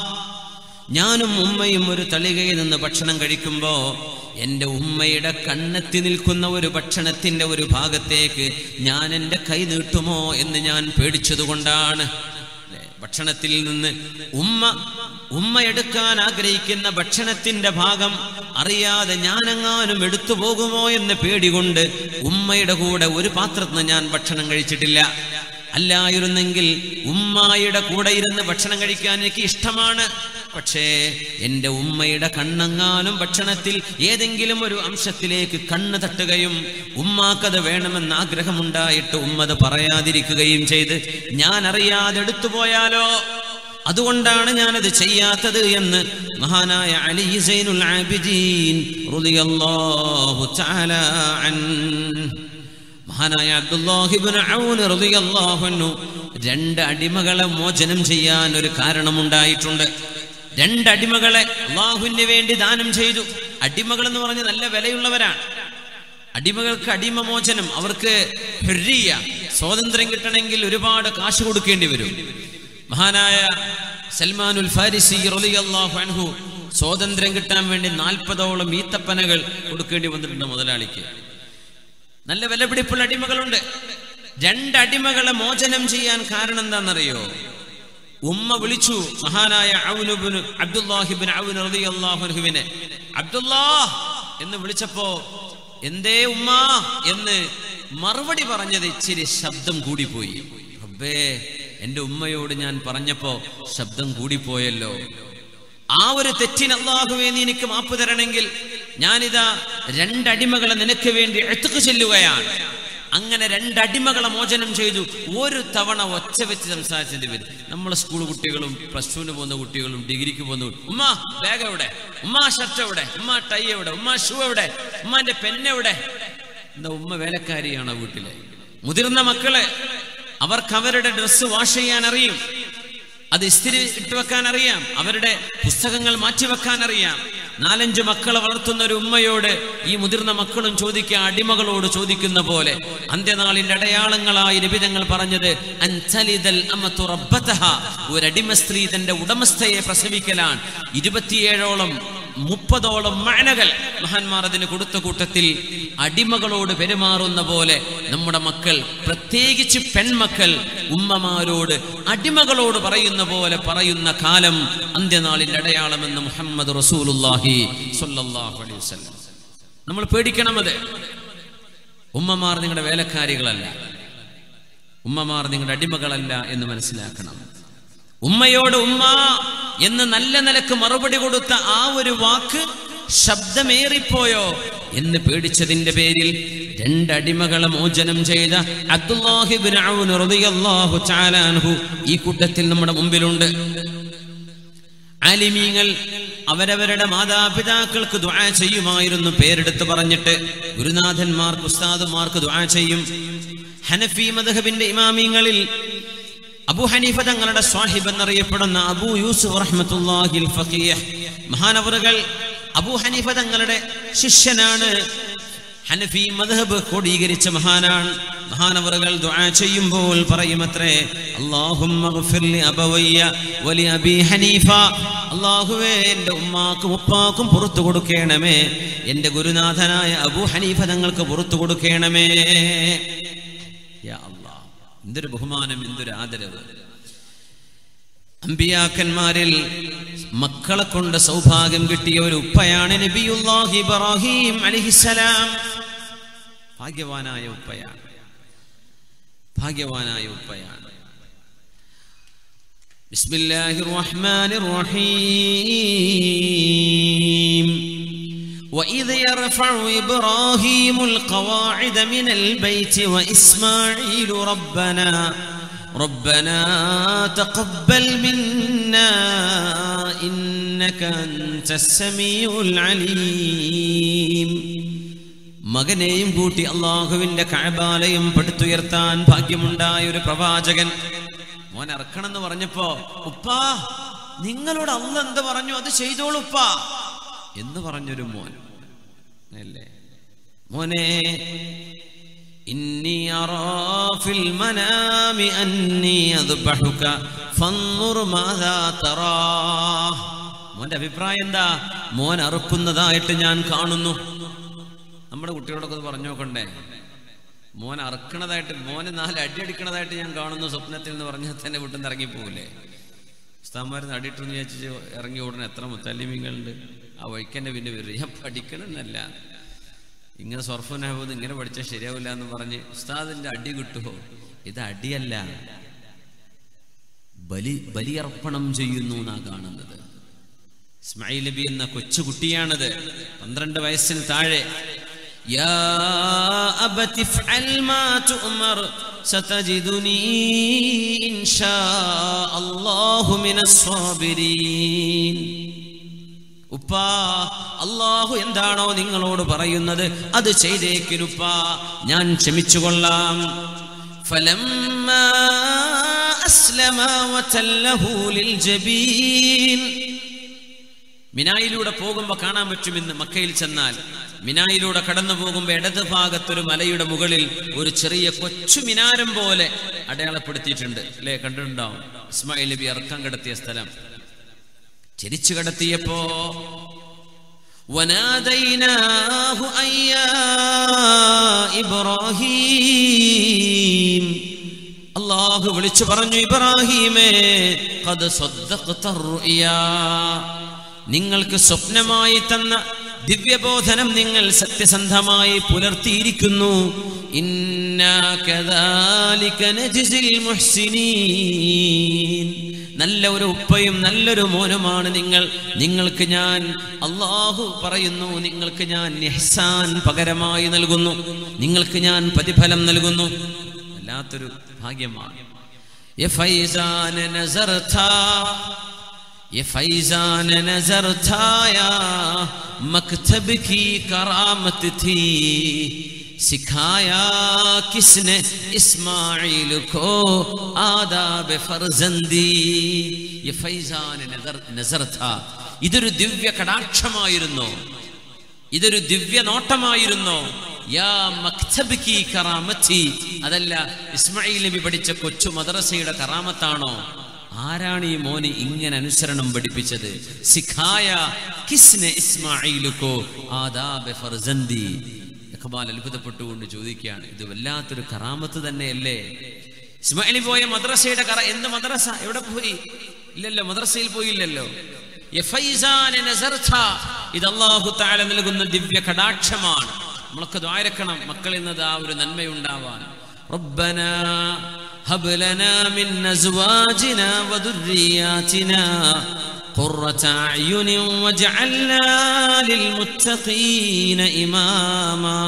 ഞാനും ഉമ്മയും ഒരു തളികയിൽ നിന്ന് ഭക്ഷണം കഴിക്കുമ്പോ എൻ്റെ ഉമ്മയുടെ കണ്ണെത്തി നിൽക്കുന്ന ഒരു ഭക്ഷണത്തിന്റെ ഒരു ഭാഗത്തേക്ക് ഞാൻ എൻ്റെ കൈ നീട്ടുമോ എന്ന് ഞാൻ പേടിച്ചതുകൊണ്ടാണ് അല്ലേ? ഭക്ഷണത്തിൽ നിന്ന് ഉമ്മ ഉമ്മ എടുക്കാൻ ആഗ്രഹിക്കുന്ന ഭക്ഷണത്തിന്റെ ഭാഗം അറിയാതെ ഞാനെങ്ങാനും എടുത്തു പോകുമോ എന്ന് പേടികൊണ്ട് ഉമ്മയുടെ കൂടെ ഒരു പാത്രത്തിൽ നിന്ന് ഞാൻ ഭക്ഷണം കഴിച്ചിട്ടില്ല അല്ലായിരുന്നെങ്കിൽ ഉമ്മായുടെ കൂടെ ഇരുന്ന് ഭക്ഷണം കഴിക്കാൻ എനിക്ക് ഇഷ്ടമാണ് പക്ഷേ എൻ്റെ ഉമ്മയുടെ കണ്ണങ്ങാനും ഭക്ഷണത്തിൽ ഏതെങ്കിലും ഒരു അംശത്തിലേക്ക് കണ്ണ് തട്ടുകയും ഉമ്മാക്കത് വേണമെന്ന് ആഗ്രഹമുണ്ടായിട്ട് ഉമ്മത് പറയാതിരിക്കുകയും ചെയ്ത് ഞാൻ അറിയാതെ എടുത്തുപോയാലോ അതുകൊണ്ടാണ് ഞാനത് ചെയ്യാത്തത് എന്ന് മഹാനായ അലി സൈനുൽ ആബിദീൻ റളിയല്ലാഹു തആല അൻഹു മഹാനായ അബ്ദുല്ലാഹിബ്നു ഔൻ റളിയല്ലാഹു അൻഹു രണ്ട് അടിമകളെ മോചനം ചെയ്യാൻ ഒരു കാരണമുണ്ടായിട്ടുണ്ട് രണ്ട് അടിമകളെ അള്ളാഹുവിന് വേണ്ടി ദാനം ചെയ്തു അടിമകൾ എന്ന് പറഞ്ഞ് നല്ല വിലയുള്ളവരാണ് അടിമകൾക്ക് അടിമ മോചനം അവർക്ക് ഹുർരിയ സ്വാതന്ത്ര്യം കിട്ടണമെങ്കിൽ ഒരുപാട് കാശ് കൊടുക്കേണ്ടി വരും മഹാനായ സൽമാനുൽ ഫാരിസി റളിയല്ലാഹു അൻഹു സ്വാതന്ത്ര്യം കിട്ടാൻ വേണ്ടി നാൽപ്പതോളം ഈത്തപ്പനകൾ കൊടുക്കേണ്ടി വന്നിട്ടുണ്ട് മുതലാളിക്ക് നല്ല വിലപിടിപ്പുള്ള അടിമകളുണ്ട് രണ്ട് അടിമകളെ മോചനം ചെയ്യാൻ കാരണം എന്താണെന്നറിയോ ഉമ്മ വിളിച്ചു മഹാനായ ഔനുബിന് അബ്ദുല്ലാഹിബിൻ ഔൻ റളിയല്ലാഹുവിനെ അബ്ദുല്ലാഹ് എന്ന് വിളിച്ചപ്പോ എന്തേ ഉമ്മ എന്ന് മറുപടി പറഞ്ഞത് ഇച്ചിരി ശബ്ദം കൂടിപ്പോയി റബ്ബേ എന്റെ ഉമ്മയോട് ഞാൻ പറഞ്ഞപ്പോ ശബ്ദം കൂടിപ്പോയല്ലോ ആ ഒരു തെറ്റിന് അള്ളാഹുവേ നീ എനിക്ക് മാപ്പ് തരണമെങ്കിൽ ഞാനിതാ രണ്ടടിമകളെ നിനക്ക് വേണ്ടി എത്തുക്ക് ചെല്ലുകയാണ് അങ്ങനെ രണ്ടടിമകളെ മോചനം ചെയ്തു ഒരു തവണ ഒച്ച വെച്ച് സംസാരിച്ചതിന്റെ പേര് നമ്മളെ സ്കൂൾ കുട്ടികളും പ്ലസ് ടുവിന് പോകുന്ന കുട്ടികളും ഡിഗ്രിക്ക് പോകുന്ന കുട്ടി- ഉമ്മ ബാഗ് എവിടെ ഉമ്മ ഷർട്ട് എവിടെ ഉമ്മ ടൈ എവിടെ ഉമ്മ ഷൂ എവിടെ ഉമ്മാന്റെ പെണ്ണെവിടെ എന്താ ഉമ്മ വേലക്കാരിയാണോ വീട്ടിലെ മുതിർന്ന മക്കള് അവർക്ക് അവരുടെ ഡ്രസ്സ് വാഷ് ചെയ്യാൻ അറിയും അത് ഇസ്തിരി ഇട്ട് വെക്കാൻ അറിയാം അവരുടെ പുസ്തകങ്ങൾ മാറ്റിവെക്കാൻ അറിയാം നാലഞ്ച് മക്കളെ വളർത്തുന്ന ഒരു ഉമ്മയോട് ഈ മുതിർന്ന മക്കളും ചോദിക്കുക അടിമകളോട് ചോദിക്കുന്ന പോലെ അന്ത്യനാളിന്റെ അടയാളങ്ങളായി രബിതങ്ങൾ പറഞ്ഞത് അൻസലിദൽ അമത്തു റബ്ബതഹ. ഒരടിമ സ്ത്രീ തന്റെ ഉടമസ്ഥയെ പ്രസവിക്കലാണ് ഇരുപത്തിയേഴോളം മുപ്പതോളം മഴനകൾ മഹാന്മാർ അതിന് കൊടുത്ത കൂട്ടത്തിൽ അടിമകളോട് പെരുമാറുന്ന പോലെ നമ്മുടെ മക്കൾ പ്രത്യേകിച്ച് പെൺമക്കൾ ഉമ്മമാരോട് അടിമകളോട് പറയുന്ന പോലെ പറയുന്ന കാലം അന്ത്യനാളിന്റെ അടയാളമെന്ന് മുഹമ്മദ് റസൂലുല്ലാഹി സ്വല്ലല്ലാഹു അലൈഹി വസല്ലം നമ്മൾ പേടിക്കണം അത് ഉമ്മമാർ നിങ്ങളുടെ വേലക്കാരികളല്ല ഉമ്മമാർ നിങ്ങളുടെ അടിമകളല്ല എന്ന് മനസ്സിലാക്കണം ഉമ്മയോട് ഉമ്മ എന്ന് നല്ല നിലക്ക് മറുപടി കൊടുത്ത ആ ഒരു വാക്ക് ശബ്ദമേറിപ്പോയോ എന്ന് പേടിച്ചതിന്റെ പേരിൽ രണ്ടടിമകളെ മോചനം ചെയ്ത അബ്ദുല്ലാഹിബിൻ ഔൻ റളിയല്ലാഹു തആല അൻഹു ഈ കൂട്ടത്തിൽ നമ്മുടെ മുമ്പിലുണ്ട് ആലിമീങ്ങൾ അവരവരുടെ മാതാപിതാക്കൾക്ക് ദുആ ചെയ്യുമായിരുന്നു പേരെടുത്ത് പറഞ്ഞിട്ട് ഗുരുനാഥന്മാർക്ക് ഉസ്താദുമാർക്ക് ദുആ ചെയ്യും ഹനഫി മദ്ഹബിന്റെ ഇമാമിങ്ങളിൽ അബു ഹനീഫ തങ്ങളുടെ സ്വാഹിബ് എന്നറിയപ്പെടുന്ന അബു യൂസുഫ് റഹ്മത്തുള്ളാഹിൽ ഫഖീഹ് മഹാനവറുകൾ അബു ഹനീഫ തങ്ങളുടെ ശിഷ്യനാണ് ഹനഫി മദ്ഹബ് ക്രോഡീകരിച്ച മഹാനാണ് മഹാനവറുകൾ ദുആ ചെയ്യുമ്പോൾ പറയുമത്രേ അല്ലാഹുമ്മ ഗ്ഫിർ ലി അബവയ്യ വലി അബി ഹനീഫ അല്ലാഹുവേ എൻ്റെ ഉമ്മാക്കും ഉപ്പാക്കും പുറത്തു കൊടുക്കണമേ എൻ്റെ ഗുരുനാഥനായ അബു ഹനീഫ തങ്ങൾക്ക് പുറത്തു കൊടുക്കണമേ യാ അല്ലാഹ് എന്തൊരു ബഹുമാനം എന്തൊരു ആദരവ് അമ്പിയാക്കന്മാരിൽ മക്കളെ കൊണ്ട് സൗഭാഗ്യം കിട്ടിയ ഒരു ഉപ്പയാണ് നബിയുല്ലാഹി ഇബ്രാഹിം അലിഹിസലാം ഭാഗ്യവാനായ ഉപ്പയാണ് ഭാഗ്യവാനായ ഉപ്പയാണ് بسم الله الرحمن الرحيم وإذ يرفع إبراهيم القواعد من البيت وإسماعيل ربنا ربنا تقبل منا إنك أنت السميع العليم മകനെയും കൂട്ടി അള്ളാഹുവിന്റെ കഴബാലയം പടുത്തുയർത്താൻ ഭാഗ്യമുണ്ടായ ഒരു പ്രവാചകൻ മോൻ ഇറക്കണം എന്ന് പറഞ്ഞപ്പോ ഉപ്പാ നിങ്ങളോട് അല്ല എന്ത് പറഞ്ഞു അത് ചെയ്തോളൂ ഉപ്പാ എന്ന് പറഞ്ഞൊരു മോൻ അല്ലേ മോനെ ഇന്നി അറാ ഫിൽ മനാമി അന്നി അദ്ബഹുക ഫൻദുർ മാദാ തറാ മോന്റെ അഭിപ്രായം എന്താ മോൻ അറുക്കുന്നതായിട്ട് ഞാൻ കാണുന്നു നമ്മുടെ കുട്ടികളോടൊക്കെ ഒന്ന് പറഞ്ഞു നോക്കണ്ടേ മോൻ അറുക്കണതായിട്ട് മോനെ നാല് അടി അടിക്കണതായിട്ട് ഞാൻ കാണുന്നു സ്വപ്നത്തിൽ എന്ന് പറഞ്ഞാൽ തന്നെ വീട്ടിൽ നിന്ന് ഇറങ്ങിപ്പോകില്ലേ ഉസ്താന്മാർ അടിയിട്ടെന്ന് വിചാരിച്ച് ഇറങ്ങി ഉടനെ എത്ര മുത്തല്ലിമീങ്ങളുണ്ട് ആ വഴിക്കന്നെ പിന്നെ വരും ഞാൻ പഠിക്കണമെന്നല്ല ഇങ്ങനെ സ്വർഫനാകുന്നത് ഇങ്ങനെ പഠിച്ചാൽ ശരിയാവില്ല എന്ന് പറഞ്ഞ് ഉസ്താദിന്റെ അടി കിട്ടുമോ ഇത് അടിയല്ല ബലി ബലിയർപ്പണം ചെയ്യുന്നു എന്നാ കാണുന്നത് ഇസ്മായിൽ നബി എന്ന കൊച്ചുകുട്ടിയാണത് പന്ത്രണ്ട് വയസ്സിന് താഴെ يا أبت افعل ما تؤمر ستجدني إن شاء الله من الصابرين ഉപ്പാ അള്ളാഹു എന്താണോ നിങ്ങളോട് പറയുന്നത് അത് ചെയ്തേക്കിനുപ്പാ ഞാൻ ക്ഷമിച്ചുകൊള്ളാം فلما أسلما وتله للجبين മിനായിലൂടെ പോകുമ്പോ കാണാൻ പറ്റും ഇന്ന് മക്കയിൽ ചെന്നാൽ മിനായിലൂടെ കടന്നു പോകുമ്പോ ഇടത് ഭാഗത്തൊരു മലയുടെ മുകളിൽ ഒരു ചെറിയ കൊച്ചു മിനാരം പോലെ അടയാളപ്പെടുത്തിയിട്ടുണ്ട് അല്ലേ കണ്ടിട്ടുണ്ടാവും ഇസ്മായിൽ നബി ഇറക്കം കിടത്തിയ സ്ഥലം ചരിച്ചു കടത്തിയപ്പോ وناديناه أن يا إبراهيم അള്ളാഹു വിളിച്ചു പറഞ്ഞു ഇബ്രാഹീമേ قد صدقت الرؤيا നിങ്ങൾക്ക് സ്വപ്നമായി തന്ന ദിവ്യബോധനം നിങ്ങൾ സത്യസന്ധമായി പുലർത്തിയിരിക്കുന്നു ഇന്നാ കദാലിക നജ്സിൽ മുഹ്സിനീൻ നല്ല ഒരു ഉപ്പയും നല്ലൊരു മോനുമാണ് നിങ്ങൾ നിങ്ങൾക്ക് ഞാൻ അള്ളാഹു പറയുന്നു നിങ്ങൾക്ക് ഞാൻ നിഹ്സാൻ പകരമായി നൽകുന്നു നിങ്ങൾക്ക് ഞാൻ പ്രതിഫലം നൽകുന്നു വല്ലാത്തൊരു ഭാഗ്യമാണ് യ ഫൈസാന നസർഥാ ये फैजान नजर थाया मकतब की करामत थी सिखाया किसने इस्माइल को आदाब फर्जंदी ये फैजान नजर नजर था ഇതൊരു ദിവ്യ കടാക്ഷമായിരുന്നു ഇതൊരു ദിവ്യ നോട്ടമായിരുന്നു യാ മക്തബ് കി കറാമത്തി അതല്ല ഇസ്മായിൽ നബി പഠിച്ച കൊച്ചു മദ്രസയുടെ കറാമത്താണോ ആരാണ് ഈ മോന് ഇങ്ങനെ അനുസരണം പഠിപ്പിച്ചത് സിഖായ കിസ്നെ ഇസ്മായിലുക്കോ ആദാബെ ഫർസന്തി ഇഖ്ബാൽ അത്ഭുതപ്പെട്ടുകൊണ്ട് ചോദിക്കുകയാണ് ഇത് വല്ലാത്തൊരു കറാമത്ത് തന്നെയല്ലേ ഇസ്മായിലി പോയ മദ്രസയുടെ കറ എന്ത് മദ്രസ എവിടെ പോയി ഇല്ലല്ലോ മദ്രസയിൽ പോയില്ലല്ലോ യഫൈസാനെ നസർഥ. ഇത് അള്ളാഹു താല നൽകുന്ന ദിവ്യ കടാക്ഷമാണ് നമ്മളൊക്കെ ദ്വാരക്കണം മക്കളിൽ നിന്ന് ആ ഒരു നന്മയുണ്ടാവാൻ ربنا هب لنا من أزواجنا وذرياتنا قرة أعين واجعلنا للمتقين إماما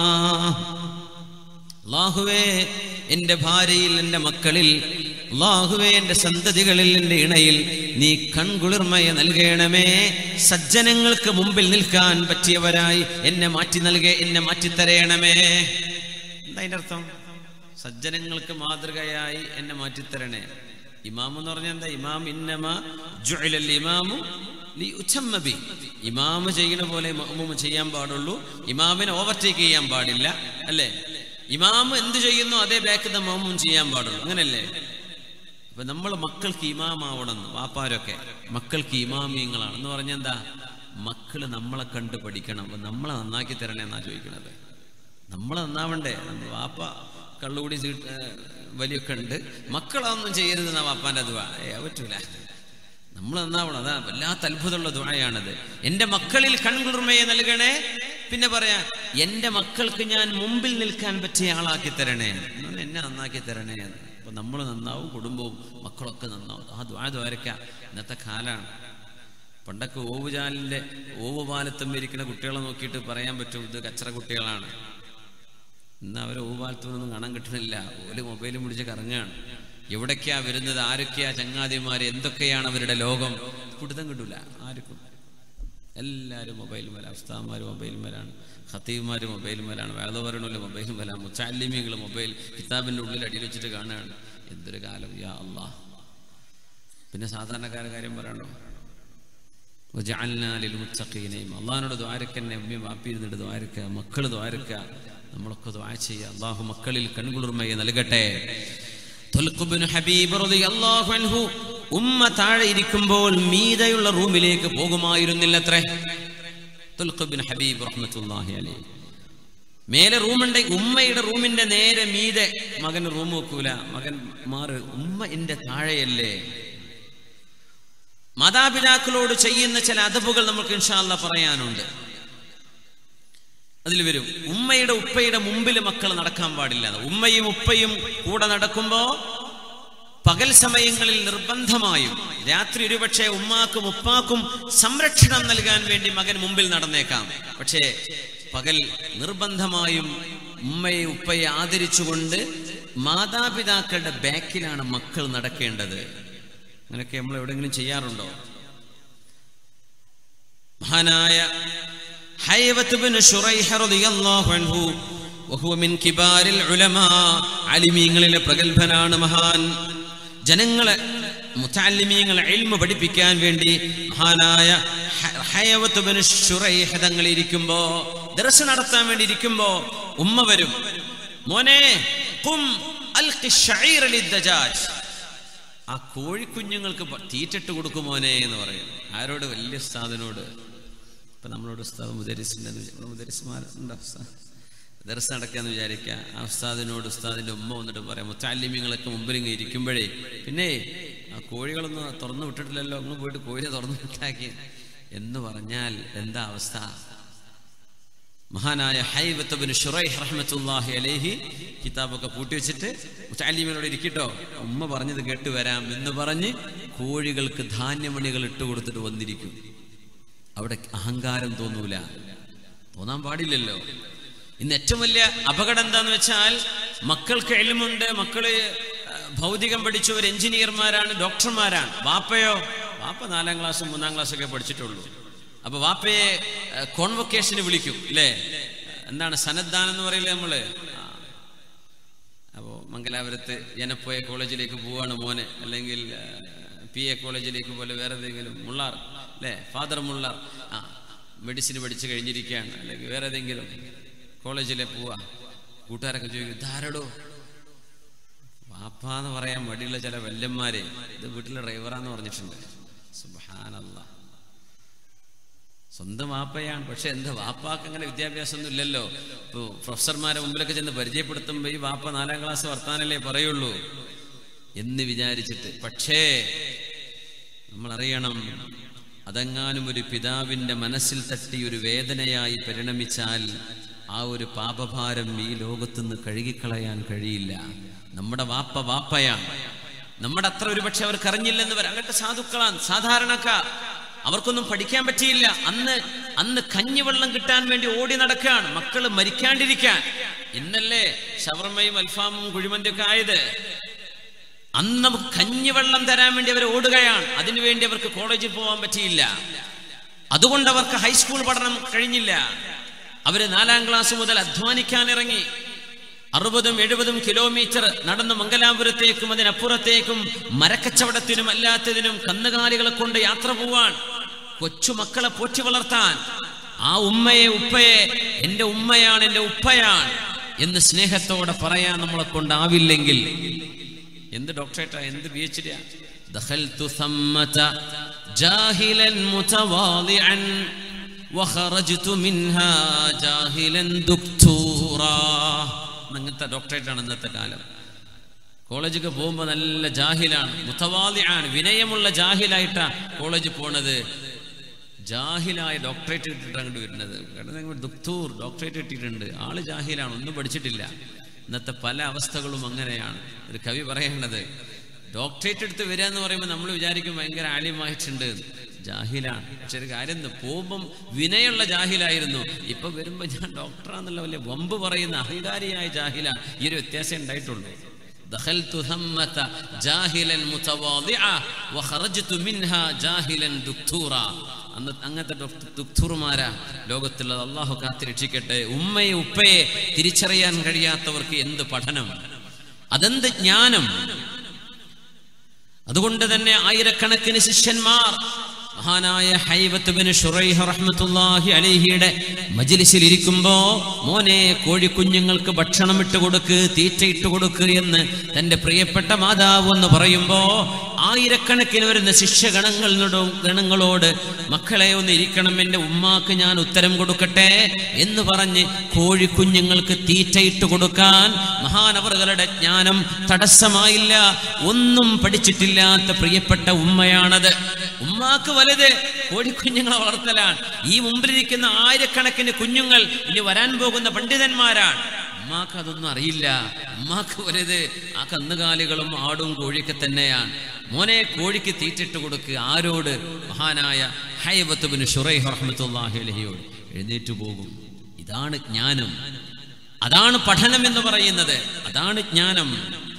അള്ളാഹുവേ എൻ്റെ ഭാര്യയിൽ എൻ്റെ മക്കളിൽ അള്ളാഹുവേ എൻ്റെ സന്തതികളിൽ എൻ്റെ ഇണയിൽ നീ കൺകുളിർമയെ നൽകണമേ സജ്ജനങ്ങൾക്ക് മുമ്പിൽ നിൽക്കാൻ പറ്റിയവരായി എന്നെ മാറ്റി നൽകേ എന്നെ മാറ്റിത്തരയണമേ എന്താ അതിൻ്റെ അർത്ഥം സജ്ജനങ്ങൾക്ക് മാതൃകയായി എന്നെ മാറ്റിത്തരണേ ഇമാം എന്ന് പറഞ്ഞാൽ എന്താ ഇമാം ഇന്നമ ജുഅലൽ ഇമാമു ലിയുതമ്മ ബി. ഇമാമ് ചെയ്യുന്ന പോലെ മഅ്മൂമ് ചെയ്യാൻ പാടുള്ളൂ ഇമാമിനെ ഓവർടേക്ക് ചെയ്യാൻ പാടില്ല അല്ലേ ഇമാമ് എന്ത് ചെയ്യുന്നു അതേ ബാക്കിൽ മഅ്മൂം ചെയ്യാൻ പാടുള്ളൂ അങ്ങനല്ലേ അപ്പൊ നമ്മൾ മക്കൾക്ക് ഇമാമാവണം വാപ്പാരൊക്കെ മക്കൾക്ക് ഇമാമിയങ്ങളാണ് എന്ന് പറഞ്ഞാൽ എന്താ മക്കള് നമ്മളെ കണ്ട് പഠിക്കണം അപ്പൊ നമ്മളെ നന്നാക്കി തരണേ എന്നാ ചോദിക്കണത് നമ്മൾ നന്നാവണ്ടേ നമ്മൾ വാപ്പ കള്ളുകൂടി സീട്ട് ഏഹ് വലിയൊക്കെ ഉണ്ട് മക്കളൊന്നും ചെയ്യരുതെന്ന വാപ്പാന്റെ ദുവ ഏ പറ്റൂല നമ്മൾ നന്നാവണം അതാ വല്ലാത്ത അത്ഭുതമുള്ള ദുആയാണത് എൻ്റെ മക്കളിൽ കൺകുളിർമയെ നൽകണേ പിന്നെ പറയാ എൻ്റെ മക്കൾക്ക് ഞാൻ മുമ്പിൽ നിൽക്കാൻ പറ്റിയ ആളാക്കി തരണേ എന്നാൽ എന്നെ നന്നാക്കി തരണേ എന്ന് അപ്പൊ നമ്മൾ നന്നാവും കുടുംബവും മക്കളൊക്കെ നന്നാവും ആ ദ്വാ ദ്വാരക്ക ഇന്നത്തെ കാലാണ് പണ്ടൊക്കെ ഓവുചാലിൻ്റെ ഓവ് പാലത്തും ഇരിക്കുന്ന കുട്ടികളെ നോക്കിയിട്ട് പറയാൻ പറ്റും ഇത് കച്ചറ കുട്ടികളാണ് ഇന്ന് അവരെ ഓവുപാലത്തൊന്നും കാണാൻ കിട്ടുന്നില്ല ഓല് മൊബൈലും പിടിച്ച് കറങ്ങുകയാണ് എവിടേക്കാ വരുന്നത് ആരൊക്കെയാ ചങ്ങാതിമാര് എന്തൊക്കെയാണ് അവരുടെ ലോകം പിടുത്തം കിട്ടൂല ആർക്കും എല്ലാവരും മൊബൈലും വരാം ഉസ്താമാർ മൊബൈലും വരാണ് ഖത്തീബ്മാർ മൊബൈലും വരാണ് വേദവരണുള്ള മൊബൈലും വരാം മുച്ചാലിമികൾ മൊബൈൽ കിതാബിൻ്റെ ഉള്ളിൽ അടിയിൽ വെച്ചിട്ട് കാണുകയാണ് എന്തൊരു കാലം യാ അള്ളാ പിന്നെ സാധാരണക്കാരുടെ കാര്യം പറയണോ വജഅൽനാലിൽ മുത്തഖീനയും അള്ളാഹിനോട് ദ്വാരക്കന്നെ ഉമ്മയും വാപ്പിയിരുന്നിട്ട് ദ്വാരക്ക മക്കൾ ദ്വാരക്ക നമ്മളൊക്കെ ദ്വാര ചെയ്യുക അള്ളാഹു മക്കളിൽ കൺകുളിർമയെ നൽകട്ടെ തുൽഖുബ്നു ഹബീബ് റളിയല്ലാഹു അൻഹു ഉമ്മ താഴെ ഇരിക്കുമ്പോൾ മീതയുള്ള റൂമിലേക്ക് പോകുമായിരുന്നില്ലത്രേ തുൽഖുബ്നു ഹബീബ് റഹ്മത്തുള്ളാഹി അലൈഹി മേലെ റൂമുണ്ട് ഉമ്മയുടെ റൂമിന്റെ നേരെ മീതെ മകൻ റൂം വെക്കൂല മകൻ മാറ് ഉമ്മ എന്റെ താഴെയല്ലേ മാതാപിതാക്കളോട് ചെയ്യുന്ന ചില അതവുകൾ നമുക്ക് ഇൻഷാല്ല പറയാനുണ്ട് അതിൽ വരും ഉമ്മയുടെ ഉപ്പയുടെ മുമ്പിൽ മക്കൾ നടക്കാൻ പാടില്ല ഉമ്മയും ഉപ്പയും കൂടെ നടക്കുമ്പോ പകൽ സമയങ്ങളിൽ നിർബന്ധമായും രാത്രി ഒരുപക്ഷെ ഉമ്മാക്കും ഉപ്പാക്കും സംരക്ഷണം നൽകാൻ വേണ്ടി മകൻ മുമ്പിൽ നടന്നേക്കാം പക്ഷേ പകൽ നിർബന്ധമായും ഉമ്മയെ ഉപ്പയെ ആദരിച്ചുകൊണ്ട് മാതാപിതാക്കളുടെ ബാക്കിലാണ് മക്കൾ നടക്കേണ്ടത് അങ്ങനെയൊക്കെ നമ്മൾ എവിടെയെങ്കിലും ചെയ്യാറുണ്ടോ മഹാനായ ഹൈവത്ത് ബിൻ ശുറൈഹ റളിയല്ലാഹു അൻഹു വഹുവ മിൻ കിബാരിൽ ഉലമാ അലിമീങ്ങളിലെ പ്രഗൽഭനാണ് മഹാൻ ജനങ്ങളെ മുത്തല്ലിമീങ്ങളെ ഇൽമ പഠിപ്പിക്കാൻ വേണ്ടി മഹാനായ ഹ- ഹയവത്ത് ബിൻ ശുറൈഹ തങ്ങൾ ഇരിക്കുമ്പോ ദർശനം നടത്താൻ വേണ്ടി ഇരിക്കുമ്പോ ഉമ്മ വരും മോനെ ഖും അൽഖി ശഈറ ലിദ്ദജാജ് ആ കോഴിക്കുഞ്ഞുങ്ങൾക്ക് പ- തീറ്റിട്ട് കൊടുക്കുമോനെ എന്ന് പറയും ആരോട് വലിയ ഉസ്താദിനോട് ഇപ്പൊ നമ്മളോട് ഉസ്താദ് മുദരിസിന്റെ മുദരിസ്മാരുണ്ടോ ദർശ നടക്കാന്ന് വിചാരിക്കുക ആ ഉസ്താദിനോട് ഉസ്താദിന്റെ ഉമ്മ വന്നിട്ട് പറയാം മുത്താലിമ്യങ്ങളൊക്കെ മുമ്പിൽ ഇങ്ങനെ ഇരിക്കുമ്പോഴേ പിന്നെ ആ കോഴികളൊന്നും തുറന്നു വിട്ടിട്ടില്ലല്ലോ അങ്ങ് പോയിട്ട് കോഴിയെ തുറന്നു വിട്ടാക്കി എന്ന് പറഞ്ഞാൽ എന്താ അവസ്ഥ മഹാനായ ഹൈബത്തബിന് ഷുറൈഹ് റഹ്മത്തുല്ലാഹി അലൈഹി കിതാബൊക്കെ പൂട്ടി വെച്ചിട്ട് മുത്താലിമിനോട് ഇരിക്കട്ടോ ഉമ്മ പറഞ്ഞത് കേട്ട് വരാം എന്ന് പറഞ്ഞ് കോഴികൾക്ക് ധാന്യമണികൾ ഇട്ട് കൊടുത്തിട്ട് വന്നിരിക്കും അവിടെ അഹങ്കാരം തോന്നൂല തോന്നാൻ പാടില്ലല്ലോ ഇന്ന് ഏറ്റവും വലിയ അപകടം എന്താന്ന് വെച്ചാൽ മക്കൾക്ക് എളിമുണ്ട് മക്കള് ആ, ഭൗതികം പഠിച്ച ഒരു എഞ്ചിനീയർമാരാണ് ഡോക്ടർമാരാണ് വാപ്പയോ വാപ്പ നാലാം ക്ലാസ്സും മൂന്നാം ക്ലാസ്സും ഒക്കെ പഠിച്ചിട്ടുള്ളൂ അപ്പൊ വാപ്പയെ കോൺവൊക്കേഷന് വിളിക്കും അല്ലേ എന്താണ് സന്നദ്ധാനം എന്ന് പറയില്ലേ നമ്മള് ആ. അപ്പോ മംഗലാപുരത്ത് ജനപ്പോയ കോളേജിലേക്ക് പോവാണ് മോനെ അല്ലെങ്കിൽ പി എ കോളേജിലേക്ക് പോലെ വേറെ ഏതെങ്കിലും മുള്ളാർ അല്ലേ ഫാദർ മുള്ളാർ ആ മെഡിസിൻ പഠിച്ചു കഴിഞ്ഞിരിക്കുകയാണ് അല്ലെങ്കിൽ വേറെ ഏതെങ്കിലും കോളേജിലെ പോവാ കൂട്ടുകാരൊക്കെ ചോദിക്കും ധാരടോ വാപ്പാന്ന് പറയാൻ മടിയുള്ള ചില വല്യന്മാരെ ഇത് വീട്ടിലെ ഡ്രൈവറാന്ന് പറഞ്ഞിട്ടുണ്ട് സുബാനല്ല സ്വന്തം വാപ്പയാണ് പക്ഷെ എന്താ വാപ്പാക്ക് അങ്ങനെ വിദ്യാഭ്യാസമൊന്നും ഇല്ലല്ലോ ഇപ്പോൾ പ്രൊഫസർമാരെ മുമ്പിലൊക്കെ ചെന്ന് പരിചയപ്പെടുത്തുമ്പോൾ ഈ വാപ്പ നാലാം ക്ലാസ് വർത്താനല്ലേ പറയുള്ളൂ എന്ന് വിചാരിച്ചിട്ട് പക്ഷേ നമ്മൾ അറിയണം അതെങ്ങാനും ഒരു പിതാവിന്റെ മനസ്സിൽ തട്ടി ഒരു വേദനയായി പരിണമിച്ചാൽ ആ ഒരു പാപഭാരം ഈ ലോകത്തുനിന്ന് കഴുകിക്കളയാൻ കഴിയില്ല നമ്മുടെ വാപ്പ വാപ്പയാണ് നമ്മുടെ അത്ര ഒരുപക്ഷെ അവർക്ക് അറിഞ്ഞില്ലെന്ന് വരാം അങ്ങനത്തെ സാധുക്കളാണ് സാധാരണക്കാർ അവർക്കൊന്നും പഠിക്കാൻ പറ്റിയില്ല അന്ന് അന്ന് കഞ്ഞിവെള്ളം കിട്ടാൻ വേണ്ടി ഓടി നടക്കുകയാണ് മക്കള് മരിക്കാണ്ടിരിക്കാൻ ഇന്നല്ലേ ഷവർമയും അൽഫാമും കുഴിമന്തിയൊക്കെ ആയത് അന്ന് നമുക്ക് കഞ്ഞിവെള്ളം തരാൻ വേണ്ടി അവർ ഓടുകയാണ് അതിനുവേണ്ടി അവർക്ക് കോളേജിൽ പോകാൻ പറ്റിയില്ല അതുകൊണ്ട് അവർക്ക് ഹൈസ്കൂൾ പഠനം കഴിഞ്ഞില്ല അവര് നാലാം ക്ലാസ് മുതൽ അധ്വാനിക്കാൻ ഇറങ്ങി അറുപതും എഴുപതും കിലോമീറ്റർ നടന്ന് മംഗലാപുരത്തേക്കും അതിനപ്പുറത്തേക്കും മരക്കച്ചവടത്തിനും അല്ലാത്തതിനും കന്നുകാലികളെ കൊണ്ട് യാത്ര പോവാൻ കൊച്ചുമക്കളെ പോറ്റി വളർത്താൻ ആ ഉമ്മയെ ഉപ്പയെ എന്റെ ഉമ്മയാണ് എന്റെ ഉപ്പയാണ് എന്ന് സ്നേഹത്തോടെ പറയാൻ നമ്മളെ കൊണ്ടാവില്ലെങ്കിൽ എന്ത് ഡോക്ടറേറ്റാ എന്ത് പി എച്ച് ഡിയാ دخلت ثمة جاهلا متواضعا وخرجت منها جاهلا دكتورا അങ്ങനത്തെ ഡോക്ടറേറ്റ് ആണ് ഇന്നത്തെ കാലം കോളേജൊക്കെ പോകുമ്പോൾ നല്ല ജാഹിലാണ് മുത്തവാദിയാണ് വിനയമുള്ള ജാഹിലായിട്ടാ കോളേജിൽ പോണത് ജാഹിലായ ഡോക്ടറേറ്റ് കിട്ടിയിട്ട് അങ്ങോട്ട് വരുന്നത് കാരണം ദുക്തൂർ ഡോക്ടറേറ്റ് കിട്ടിയിട്ടുണ്ട് ആള് ജാഹിലാണ് ഒന്നും പഠിച്ചിട്ടില്ല ഇന്നത്തെ പല അവസ്ഥകളും അങ്ങനെയാണ് ഒരു കവി പറയേണ്ടത് ഡോക്ടറേറ്റ് എടുത്ത് വരിക എന്ന് പറയുമ്പോൾ നമ്മൾ വിചാരിക്കും ഭയങ്കര ആലിമായിട്ടുണ്ട് ജാഹിലാണ് പക്ഷെ ഒരു കാര്യം എന്താ പോകുമ്പം വിനയുള്ള ജാഹിലായിരുന്നു ഇപ്പൊ വരുമ്പോ ഞാൻ ഡോക്ടറാന്നുള്ള വലിയ വമ്പ് പറയുന്ന അഹങ്കാരിയായ ജാഹില ഈ ഒരു വ്യത്യാസം ഉണ്ടായിട്ടുള്ളൂ دخلت ثمة جاهلا متواضعا وخرجت منها جاهلا دكتورا അന്ന് അങ്ങനത്തെ ദുഃഖുറുമാരാ ലോകത്തുള്ളത് അള്ളാഹു കാത്തിരക്ഷിക്കട്ടെ ഉമ്മയെ ഉപ്പയെ തിരിച്ചറിയാൻ കഴിയാത്തവർക്ക് എന്ത് പഠനം അതെന്ത് ജ്ഞാനം അതുകൊണ്ട് തന്നെ ആയിരക്കണക്കിന് ശിഷ്യന്മാർ മഹാനായ ഹൈബത്ത് ബിൻ ഷുറൈഹ് റഹ്മത്തുള്ളാഹി അലൈഹിയുടെ മജ്ലിസിൽ ഇരിക്കുമ്പോ മോനെ കോഴിക്കുഞ്ഞുങ്ങൾക്ക് ഭക്ഷണം ഇട്ട് കൊടുക്ക് തീറ്റ ഇട്ട് കൊടുക്ക് എന്ന് തന്റെ പ്രിയപ്പെട്ട മാതാവ് എന്ന് പറയുമ്പോ ആയിരക്കണക്കിന് വരുന്ന ശിഷ്യഗണങ്ങളോട് ഗണങ്ങളോട് മക്കളെ ഒന്ന് ഇരിക്കണം എൻ്റെ ഉമ്മാക്ക് ഞാൻ ഉത്തരം കൊടുക്കട്ടെ എന്ന് പറഞ്ഞ് കോഴിക്കുഞ്ഞുങ്ങൾക്ക് തീറ്റ ഇട്ട് കൊടുക്കാൻ മഹാനവറുകളുടെ ജ്ഞാനം തടസ്സമായില്ല ഒന്നും പഠിച്ചിട്ടില്ലാത്ത പ്രിയപ്പെട്ട ഉമ്മയാണത് ഉമ്മാക്ക് വലുത് കോഴിക്കുഞ്ഞുങ്ങളെ വളർത്തലാണ് ഈ മുമ്പിലിരിക്കുന്ന ആയിരക്കണക്കിന് കുഞ്ഞുങ്ങൾ ഇനി വരാൻ പോകുന്ന പണ്ഡിതന്മാരാണ് ഉമ്മാക്ക് അതൊന്നും അറിയില്ല ഉമ്മാക്ക് വലുത് ആ കന്നുകാലികളും ആടും കോഴിയൊക്കെ തന്നെയാണ് മോനെ കോഴിക്ക് തീറ്റിട്ട് കൊടുക്കുക ആരോട് മഹാനായ ഹൈബത്തുബിന് ഷുറൈഹ് റഹ്മത്തുള്ളാഹി അലഹിയോട് എഴുന്നേറ്റ് പോകും ഇതാണ് ജ്ഞാനം അതാണ് പഠനം എന്ന് പറയുന്നത് അതാണ് ജ്ഞാനം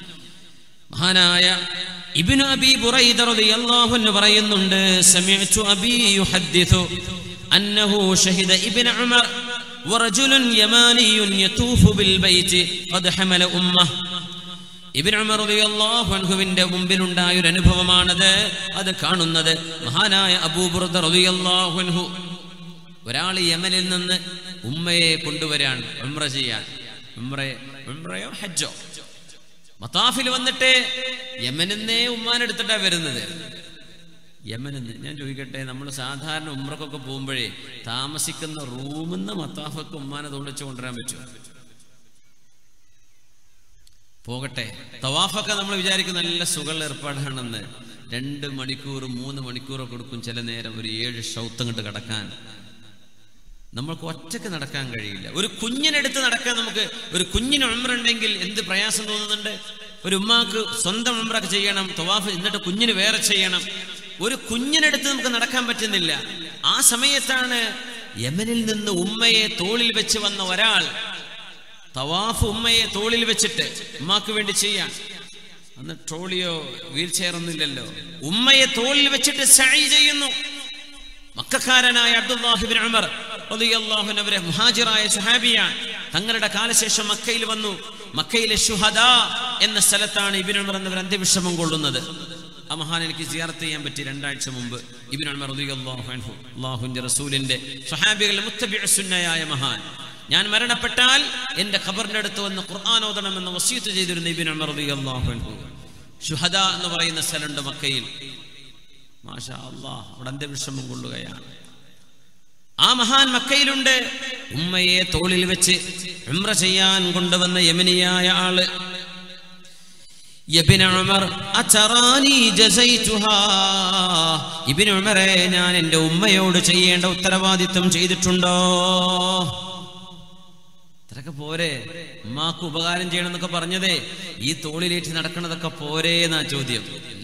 മഹാനായ ഇബ്നു അബി ബുറൈദ റളിയല്ലാഹു അൻഹു പറയുന്നുണ്ട് സമിഅ്തു അബി യുഹദ്ദിഥു അന്നഹു ഷഹിദ ഇബ്നു ഉമർ ورجل يماني يطوف بالبيت قد حمل امه ഇബിൻ ഉമർ റളിയല്ലാഹു അൻഹുവിന്റെ മുമ്പിലുണ്ടായ ഒരു അനുഭവമാണത് അത് കാണുന്നത് മഹാനായ അബൂബുർദ റളിയല്ലാഹു അൻഹു ഒരാൾ യമനിൽ നിന്ന് ഉമ്മയെ കൊണ്ടുവരാൻ ഉംറ ചെയ്യാൻ ഉംറയെ ഉംറയോ ഹജ്ജോ മത്താഫിൽ വന്നിട്ട് യമനിന്നേ ഉമ്മാനെടുത്തിട്ടാ വരുന്നത് യമനിന്ന് ഞാൻ ചോദിക്കട്ടെ നമ്മൾ സാധാരണ ഉമ്രക്കൊക്കെ പോകുമ്പോഴേ താമസിക്കുന്ന റൂമിൽ നിന്ന് മത്താഫൊക്കെ ഉമ്മാനെ തോളിച്ച് കൊണ്ടുവരാൻ പറ്റുമോ പോകട്ടെ തവാഫൊക്കെ നമ്മൾ വിചാരിക്കും നല്ല സുഖമുള്ള ഏർപ്പാടാണെന്ന് രണ്ട് മണിക്കൂർ മൂന്ന് മണിക്കൂറൊക്കെ കൊടുക്കും ചില നേരം ഒരു ഏഴ് ഷൗത്തം കണ്ട് കടക്കാൻ നമ്മൾക്ക് ഒറ്റക്ക് നടക്കാൻ കഴിയില്ല ഒരു കുഞ്ഞിനെടുത്ത് നടക്കാൻ നമുക്ക് ഒരു കുഞ്ഞിന് ഉമ്രുണ്ടെങ്കിൽ എന്ത് പ്രയാസം തോന്നുന്നുണ്ട് ഒരു ഉമ്മാക്ക് സ്വന്തം ഉമ്രക്ക് ചെയ്യണം തവാഫ് എന്നിട്ട് കുഞ്ഞിന് വേറെ ചെയ്യണം ഒരു കുഞ്ഞിനെടുത്ത് നമുക്ക് നടക്കാൻ പറ്റുന്നില്ല ആ സമയത്താണ് യമനിൽ നിന്ന് ഉമ്മയെ തോളിൽ വെച്ച് വന്ന ഒരാൾ തവാഫ് ഉമ്മയെ തോളിൽ വെച്ചിട്ട് ഉമ്മാക്ക് വേണ്ടി ചെയ്യാൻ അന്ന് ട്രോളിയോ വീൽ ചെയർ ഒന്നുമില്ലല്ലോ ഉമ്മയെ തോളിൽ വെച്ചിട്ട് സഴി ചെയ്യുന്നു മക്കാരനായ അബ്ദുല്ലാഹിബിൻ ഉമർ റളിയല്ലാഹു അൻഹു അവരെ മുഹാജിറായ സുഹാബിയാണ് തങ്ങളുടെ കാലശേഷം മക്കയിൽ വന്നു മക്കയിലെ ഷുഹദ എന്ന സ്ഥലത്താണ് ഇബിൻ ഉമർ എന്നവർ അന്ത്യവിഷമം കൊള്ളുന്നത് ആ മഹാൻ എനിക്ക് സിയാർത്ത് ചെയ്യാൻ പറ്റി രണ്ടാഴ്ച മുമ്പ് ഇബിൻ ഉമർ റളിയല്ലാഹു അൻഹു അല്ലാഹുവിന്റെ റസൂലിന്റെ സ്വഹാബികളുടെ മുത്തബിഉ സുന്നയായ മഹാൻ ഞാൻ മരണപ്പെട്ടാൽ എന്റെ ഖബറിന്റെ അടുത്ത് വന്ന് ഖുർആൻ ഓതണമെന്ന് വസീത്ത് ചെയ്തിരുന്ന ഇബിൻ ഉമർ റളിയല്ലാഹു അൻഹു ഷുഹദ എന്ന് പറയുന്ന സ്ഥലമുണ്ട് മക്കയിൽ മാഷാ അള്ളാഹ് അവിടെ അന്ത്യവിഷമം കൊള്ളുകയാണ് ആ മഹാൻ മക്കയിലുണ്ട് ഉമ്മയെ തോളിൽ വെച്ച് ഉംറ ചെയ്യാൻ കൊണ്ടുവന്ന യമനിയായ ആള് യബിൻ ഉമർ അച്ചറാനി ജസൈതുഹാ ഇബിൻ ഉമറെ ഞാൻ എൻ്റെ ഉമ്മയോട് ചെയ്യേണ്ട ഉത്തരവാദിത്വം ചെയ്തിട്ടുണ്ടോ ഇത്രയൊക്കെ പോരെ ഉമ്മാക്ക് ഉപകാരം ചെയ്യണം എന്നൊക്കെ പറഞ്ഞതേ ഈ തോളിലേറ്റ് നടക്കണതൊക്കെ പോരേ എന്നാ ചോദ്യം ഇല്ല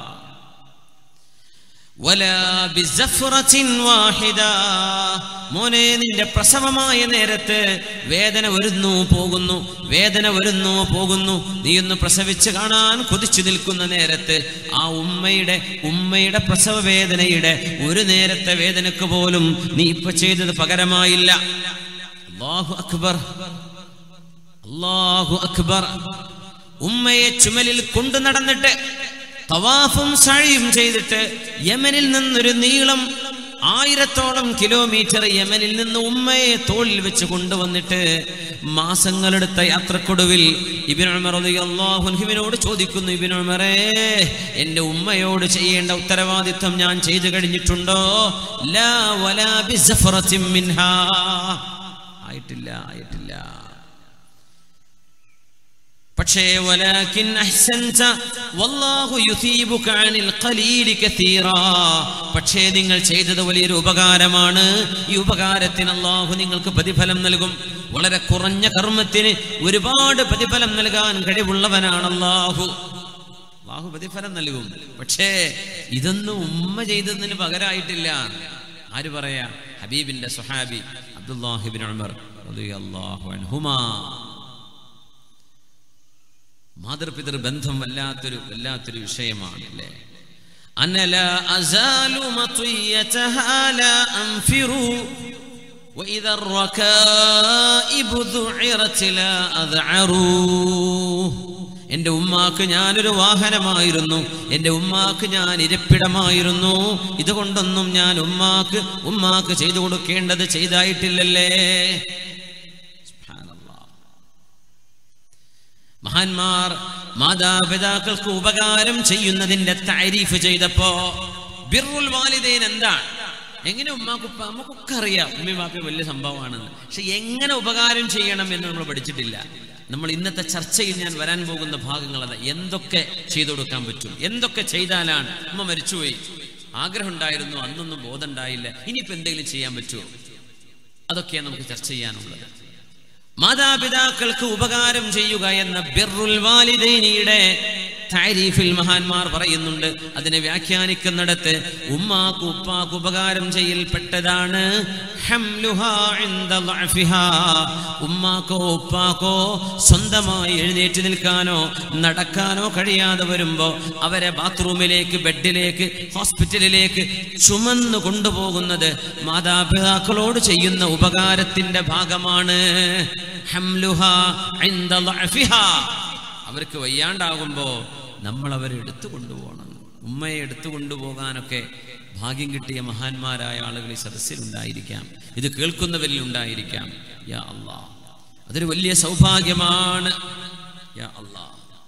ولا بزفرة واحدة മോനെ നിന്റെ പ്രസവമായ നേരത്ത് വേദന വരുന്നു പോകുന്നു വേദന വരുന്നു പോകുന്നു നീ ഒന്ന് പ്രസവിച്ച് കാണാൻ കൊതിച്ചു നിൽക്കുന്ന നേരത്ത് ആ ഉമ്മയുടെ ഉമ്മയുടെ പ്രസവ വേദനയുടെ ഒരു നേരത്തെ വേദനക്ക് പോലും നീ ഇപ്പൊ ചെയ്തത് പകരമായില്ല അള്ളാഹു അക്ബർ അള്ളാഹു അക്ബർ ഉമ്മയെ ചുമലിൽ കൊണ്ടു നടന്നിട്ട് തവാഫും സഴിയും ചെയ്തിട്ട് യമനിൽ നിന്നൊരു നീളം ആയിരത്തോളം കിലോമീറ്റർ യമനിൽ നിന്ന് ഉമ്മയെ തോളിൽ വെച്ച് കൊണ്ടുവന്നിട്ട് മാസങ്ങളെടുത്ത യാത്രക്കൊടുവിൽ ഇബിനോട് ചോദിക്കുന്നു ഇബിനോമറേ എന്റെ ഉമ്മയോട് ചെയ്യേണ്ട ഉത്തരവാദിത്വം ഞാൻ ചെയ്തു കഴിഞ്ഞിട്ടുണ്ടോ ലാ വലാ ബിസഫറത്തിൻ മിൻഹാ ആയിട്ടില്ല ആയിട്ടില്ല പക്ഷേ വലാകിൻ അഹ്സൻത വല്ലാഹു യുസീബുക അനിൽ ഖലീലി കസീറാ പക്ഷേ നിങ്ങൾ ചെയ്തത് വലിയൊരു ഉപകാരമാണ് ഈ ഉപകാരത്തിന് അല്ലാഹു നിങ്ങൾക്ക് പ്രതിഫലം നൽകും വളരെ കുറഞ്ഞ കർമ്മത്തിന് ഒരുപാട് പ്രതിഫലം നൽകാൻ കഴിവുള്ളവനാണ് അല്ലാഹു അള്ളാഹു പ്രതിഫലം നൽകും പക്ഷേ ഇതൊന്നും ഉമ്മ ചെയ്തതിന് പകരമായിട്ടില്ല ആര് പറയാ ഹബീബിന്റെ സുഹാബി അബ്ദുല്ലാഹിബിൻ ഉമർ റളിയല്ലാഹു അൻഹുമാ മാതൃപിതൃ ബന്ധം വല്ലാത്തൊരു വല്ലാത്തൊരു വിഷയമാണ് അല്ലേ أنا لا أزال مطيتها لا أنفر وإذا الركائب ذعرت لا أذعر എൻ്റെ ഉമ്മാക്ക് ഞാനൊരു വാഹനമായിരുന്നു എൻ്റെ ഉമ്മാക്ക് ഞാൻ ഇരപ്പിടമായിരുന്നു ഇതുകൊണ്ടൊന്നും ഞാൻ ഉമ്മാക്ക് ഉമ്മാക്ക് ചെയ്തു കൊടുക്കേണ്ടത് ചെയ്തായിട്ടില്ലല്ലേ സുബ്ഹാനല്ലാഹ്. മഹാന്മാർ മാതാപിതാക്കൾക്ക് ഉപകാരം ചെയ്യുന്നതിന്റെ താരീഫ് ചെയ്തപ്പോ ബിറുൽ വാലിദൈൻ എന്താണ് എങ്ങനെ ഉമ്മാക്കുപ്പ നമുക്കൊക്കെ അറിയാം ഉമ്മി വാപ്പി വലിയ സംഭവമാണെന്ന് പക്ഷെ എങ്ങനെ ഉപകാരം ചെയ്യണം എന്ന് നമ്മൾ പഠിച്ചിട്ടില്ല നമ്മൾ ഇന്നത്തെ ചർച്ചയിൽ ഞാൻ വരാൻ പോകുന്ന ഭാഗങ്ങൾ അത് എന്തൊക്കെ ചെയ്തു കൊടുക്കാൻ പറ്റും എന്തൊക്കെ ചെയ്താലാണ് ഉമ്മ മരിച്ചുപോയി ആഗ്രഹം ഉണ്ടായിരുന്നു അന്നൊന്നും ബോധം ഉണ്ടായില്ല ഇനിയിപ്പോ എന്തെങ്കിലും ചെയ്യാൻ പറ്റുമോ അതൊക്കെയാണ് നമുക്ക് ചർച്ച ചെയ്യാനുള്ളത് മാതാപിതാക്കൾക്ക് ഉപകാരം ചെയ്യുക എന്ന ബിർറുൽ വാലിദൈനിയുടെ താരീഫിൽ മഹാന്മാർ പറയുന്നുണ്ട് അതിനെ വ്യാഖ്യാനിക്കുന്നിടത്ത് ഉമ്മാക്ക് ഉപ്പാക്ക് ഉപകാരം ചെയ്യൽപ്പെട്ടതാണ് ഹംലുഹാ ഇൻദ ളഅഫിഹാ. ഉമ്മാക്കോ ഉപ്പാക്കോ സ്വന്തമായി എഴുന്നേറ്റ് നിൽക്കാനോ നടക്കാനോ കഴിയാതെ വരുമ്പോ അവരെ ബാത്റൂമിലേക്ക് ബെഡിലേക്ക് ഹോസ്പിറ്റലിലേക്ക് ചുമന്നു കൊണ്ടുപോകുന്നത് മാതാപിതാക്കളോട് ചെയ്യുന്ന ഉപകാരത്തിന്റെ ഭാഗമാണ് ഹംലുഹാ ഇൻദ ളഅഫിഹാ. അവർക്ക് വയ്യാണ്ടാകുമ്പോ നമ്മൾ അവരെ എടുത്തു കൊണ്ടുപോകണം ഉമ്മയെ എടുത്തു കൊണ്ടുപോകാനൊക്കെ ഭാഗ്യം കിട്ടിയ മഹാന്മാരായ ആളുകൾ ഈ സദസ്സിലുണ്ടായിരിക്കാം ഇത് കേൾക്കുന്നവരിൽ ഉണ്ടായിരിക്കാം യാ അല്ലാ അതൊരു വലിയ സൗഭാഗ്യമാണ് യാ അല്ലാ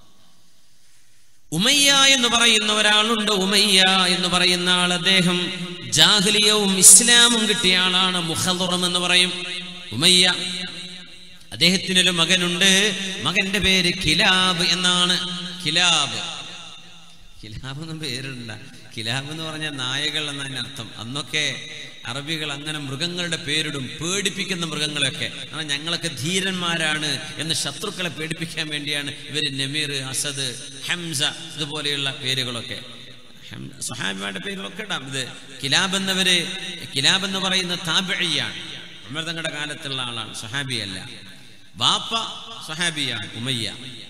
ഉമയ്യ എന്ന് പറയുന്ന ഒരാളുണ്ട് ഉമയ്യ എന്ന് പറയുന്ന ആൾ അദ്ദേഹം ജാഹ്ലിയവും ഇസ്ലാമും കിട്ടിയ ആളാണ് മുഹദുറം എന്ന് പറയും ഉമയ്യ അദ്ദേഹത്തിനൊരു മകനുണ്ട് മകന്റെ പേര് കിലാബ് എന്നാണ് കിലാബ് കിലാബ് എന്ന പേരുണ്ട കിലാബ് എന്ന് പറഞ്ഞാൽ നായകൾ എന്നതിന് അർത്ഥം അന്നൊക്കെ അറബികൾ അങ്ങനെ മൃഗങ്ങളുടെ പേരിടും പേടിപ്പിക്കുന്ന മൃഗങ്ങളൊക്കെ കാരണം ഞങ്ങളൊക്കെ ധീരന്മാരാണ് എന്ന് ശത്രുക്കളെ പേടിപ്പിക്കാൻ വേണ്ടിയാണ് ഇവർ നമീർ അസദ് ഹംസ ഇതുപോലെയുള്ള പേരുകളൊക്കെ ഹം- സുഹാബിമാരുടെ പേരുകളൊക്കെ ഇടാം ഇത് കിലാബ് എന്നവര് കിലാബ് എന്ന് പറയുന്ന താബിഴിയാണ് ഉമർ തങ്ങളുടെ കാലത്തുള്ള ആളാണ് സുഹാബിയല്ല ബാപ്പ സുഹാബിയാണ് ഉമയ്യ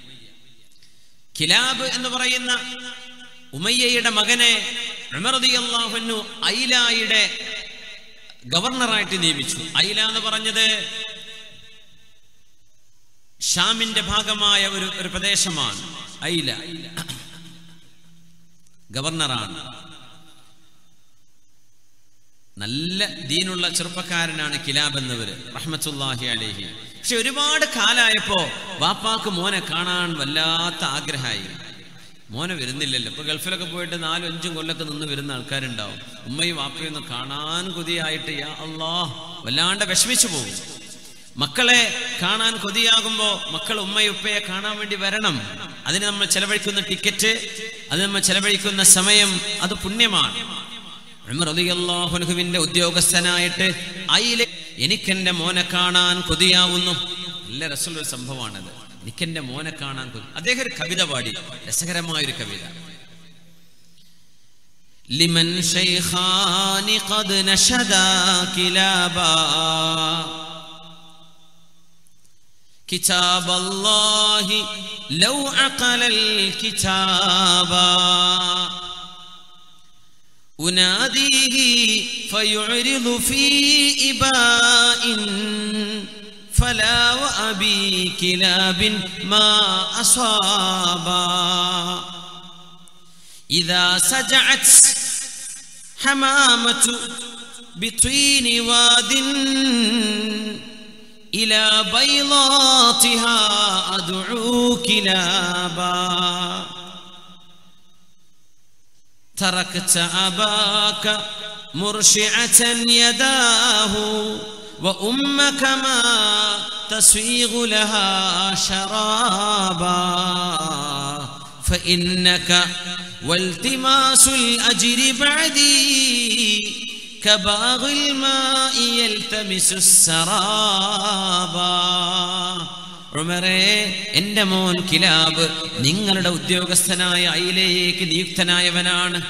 കിലാബ് എന്ന് പറയുന്ന ഉമയ്യയുടെ മകനെ ഉമർദിയല്ലാഹുന്നു ഐലായുടെ ഗവർണറായിട്ട് നിയമിച്ചു ഐല എന്ന് പറഞ്ഞത് ഷാമിന്റെ ഭാഗമായ ഒരു ഒരു പ്രദേശമാണ് ഐല ഗവർണറാണ് നല്ല ദീനുള്ള ചെറുപ്പക്കാരനാണ് കിലാബ് എന്നവര് റഹ്മത്തുല്ലാഹി അലേഹി പക്ഷെ ഒരുപാട് കാലായപ്പോ വാപ്പാക്ക് മോനെ കാണാൻ വല്ലാത്ത ആഗ്രഹമായി മോനെ വരുന്നില്ലല്ലോ ഇപ്പൊ ഗൾഫിലൊക്കെ പോയിട്ട് നാലും അഞ്ചും കൊല്ലൊക്കെ നിന്ന് വരുന്ന ആൾക്കാരുണ്ടാവും ഉമ്മയും വാപ്പയും ഒന്ന് കാണാൻ കൊതിയായിട്ട് യാ അള്ളാ വല്ലാണ്ട് വിഷമിച്ചു പോകും മക്കളെ കാണാൻ കൊതിയാകുമ്പോ മക്കൾ ഉമ്മയും ഉപ്പയെ കാണാൻ വേണ്ടി വരണം അതിന് നമ്മൾ ചെലവഴിക്കുന്ന ടിക്കറ്റ് അത് നമ്മൾ ചെലവഴിക്കുന്ന സമയം അത് പുണ്യമാണ് ഉമർ റളിയല്ലാഹുവിന്റെ ഉദ്യോഗസ്ഥനായിട്ട് അയിലെ എനിക്കെന്റെ മോനെ കാണാൻ കൊതിയാവുന്നു നല്ല രസമുള്ള ഒരു സംഭവമാണത് എനിക്കെന്റെ മോനെ കാണാൻ കൊതി അദ്ദേഹം ഒരു കവിത പാടി രസകരമായ ഒരു കവിത ലിമൻ ശൈഖാനി ഖദ് നശദാ കിലാബാ كتاب الله لو عقل الكتابا أناديه فيعرض في إباء فلا وأبي كلاب ما أصابا إذا سجعت حمامة بطين واد إلى بيضاتها أدعو كلابا تركت أباك مرشعة يداه وأمك ما تسويغ لها شرابا فإنك والتماس الأجر بعدي كباغ الماء يلتمس السرابا ഉമറേ എന്റെ മോൻ കിലാബ് നിങ്ങളുടെ ഉദ്യോഗസ്ഥനായ അയിലേക്ക് നിയുക്തനായവനാണ്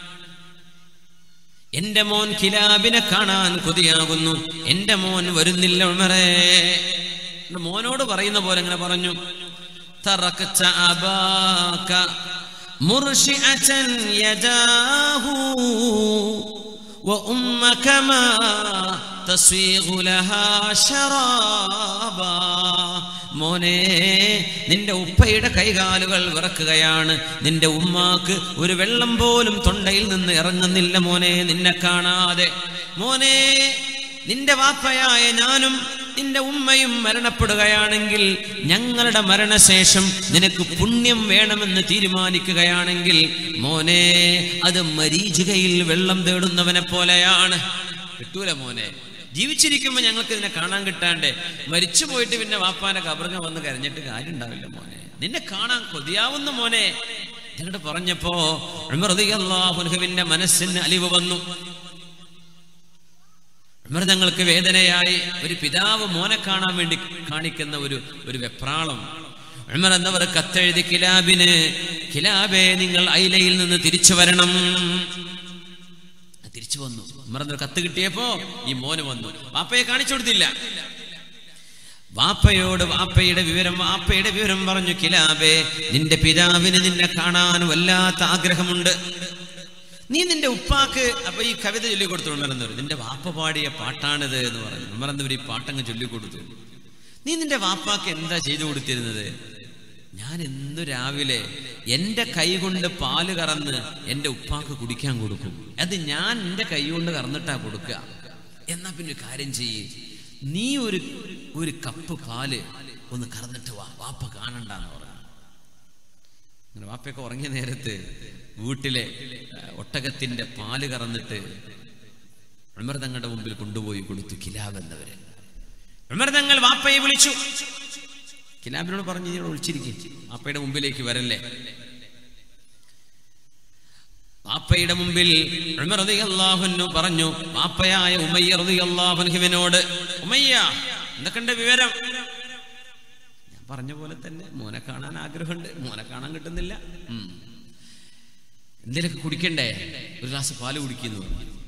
എന്റെ മോൻ കിലാബിനെ കാണാൻ കൊതിയാകുന്നു എന്റെ മോൻ വരുന്നില്ല ഉമറേ എന്റെ മോനോട് പറയുന്ന പോലെ ഇങ്ങനെ പറഞ്ഞു തറക്കച്ച അബാക മുർഷിഅതൻ യദാഹു وأمك ما تصيغ لها شرابا മോനെ നിന്റെ ഉപ്പയുടെ കൈകാലുകൾ വിറക്കുകയാണ് നിന്റെ ഉമ്മാക്ക് ഒരു വെള്ളം പോലും തൊണ്ടയിൽ നിന്ന് ഇറങ്ങുന്നില്ല മോനെ നിന്നെ കാണാതെ മോനെ നിന്റെ വാപ്പയായ ഞാനും നിന്റെ ഉമ്മയും മരണപ്പെടുകയാണെങ്കിൽ ഞങ്ങളുടെ മരണശേഷം നിനക്ക് പുണ്യം വേണമെന്ന് തീരുമാനിക്കുകയാണെങ്കിൽ മോനെ അത് മരീചികയിൽ വെള്ളം തേടുന്നവനെ പോലെയാണ് കിട്ടൂല മോനെ ജീവിച്ചിരിക്കുമ്പോൾ ഞങ്ങൾക്ക് ഇതിനെ കാണാൻ കിട്ടാണ്ട് മരിച്ചു പോയിട്ട് പിന്നെ വാപ്പാനെ കബറിഞ്ഞ വന്ന് കരഞ്ഞിട്ട് കാര്യം ഉണ്ടാവില്ല മോനെ നിന്നെ കാണാൻ കൊതിയാവുന്ന മോനെ എന്നിട്ട് പറഞ്ഞപ്പോ അള്ളാഹുനുഹുവിന്റെ മനസ്സിന് അലിവ് വന്നു അമൃതങ്ങൾക്ക് വേദനയായി ഒരു പിതാവ് മോനെ കാണാൻ വേണ്ടി കാണിക്കുന്ന ഒരു ഒരു വെപ്രാളം ഉമർ എന്നവർ കത്തെഴുതി കിലാബിന് കിലാബെ നിങ്ങൾ ഐലയിൽ നിന്ന് തിരിച്ചു വരണം തിരിച്ചു വന്നു ഉമർ എന്നൊരു കത്ത് കിട്ടിയപ്പോ ഈ മോന് വന്നു വാപ്പയെ കാണിച്ചു കൊടുത്തില്ല വാപ്പയോട് വാപ്പയുടെ വിവരം വാപ്പയുടെ വിവരം പറഞ്ഞു കിലാബെ നിന്റെ പിതാവിന് നിന്നെ കാണാൻ വല്ലാത്ത ആഗ്രഹമുണ്ട് നീ നിന്റെ ഉപ്പാക്ക് അപ്പൊ ഈ കവിത ചൊല്ലിക്കൊടുത്തു ഉമരെന്നവർ നിന്റെ വാപ്പ പാടിയ പാട്ടാണിത് എന്ന് പറഞ്ഞു ഉമരെന്നവർ ഈ പാട്ടങ്ങ് ചൊല്ലിക്കൊടുത്തു നീ നിന്റെ വാപ്പാക്ക് എന്താ ചെയ്തു കൊടുത്തിരുന്നത് ഞാൻ ഇന്ന് രാവിലെ എൻ്റെ കൈ കൊണ്ട് പാല് കറന്ന് എൻ്റെ ഉപ്പാക്ക് കുടിക്കാൻ കൊടുക്കും അത് ഞാൻ എൻ്റെ കൈ കൊണ്ട് കറന്നിട്ടാ കൊടുക്കുക എന്നാ പിന്നെ ഒരു കാര്യം ചെയ്യ് നീ ഒരു ഒരു കപ്പ് പാല് ഒന്ന് കറന്നിട്ട് വാ വാപ്പ കാണണ്ടെന്ന് പറഞ്ഞു അങ്ങനെ വാപ്പയൊക്കെ ഉറങ്ങിയ നേരത്ത് വീട്ടിലെ ഒട്ടകത്തിന്റെ പാല് കറന്നിട്ട് അമൃതങ്ങളുടെ മുമ്പിൽ കൊണ്ടുപോയി കൊടുത്തു കിലാബ് എന്നവര് അമൃതങ്ങൾ വാപ്പയെ വിളിച്ചു കിലാബിനോട് പറഞ്ഞു ഇതിനോട് ഒളിച്ചിരിക്കും വാപ്പയുടെ മുമ്പിലേക്ക് വരല്ലേ വാപ്പയുടെ മുമ്പിൽ അള്ളാഹുനു പറഞ്ഞു വാപ്പയായ ഉമയ്യ അള്ളാഹുനുവിനോട് ഉമയ്യ എന്തൊക്കെയുണ്ട് വിവരം ഞാൻ പറഞ്ഞ പോലെ തന്നെ മോനെ കാണാൻ ആഗ്രഹമുണ്ട് മോനെ കാണാൻ കിട്ടുന്നില്ല എന്തിനൊക്കെ കുടിക്കണ്ടേ ഒരു ഗ്ലാസ് പാല് കുടിക്കുന്നു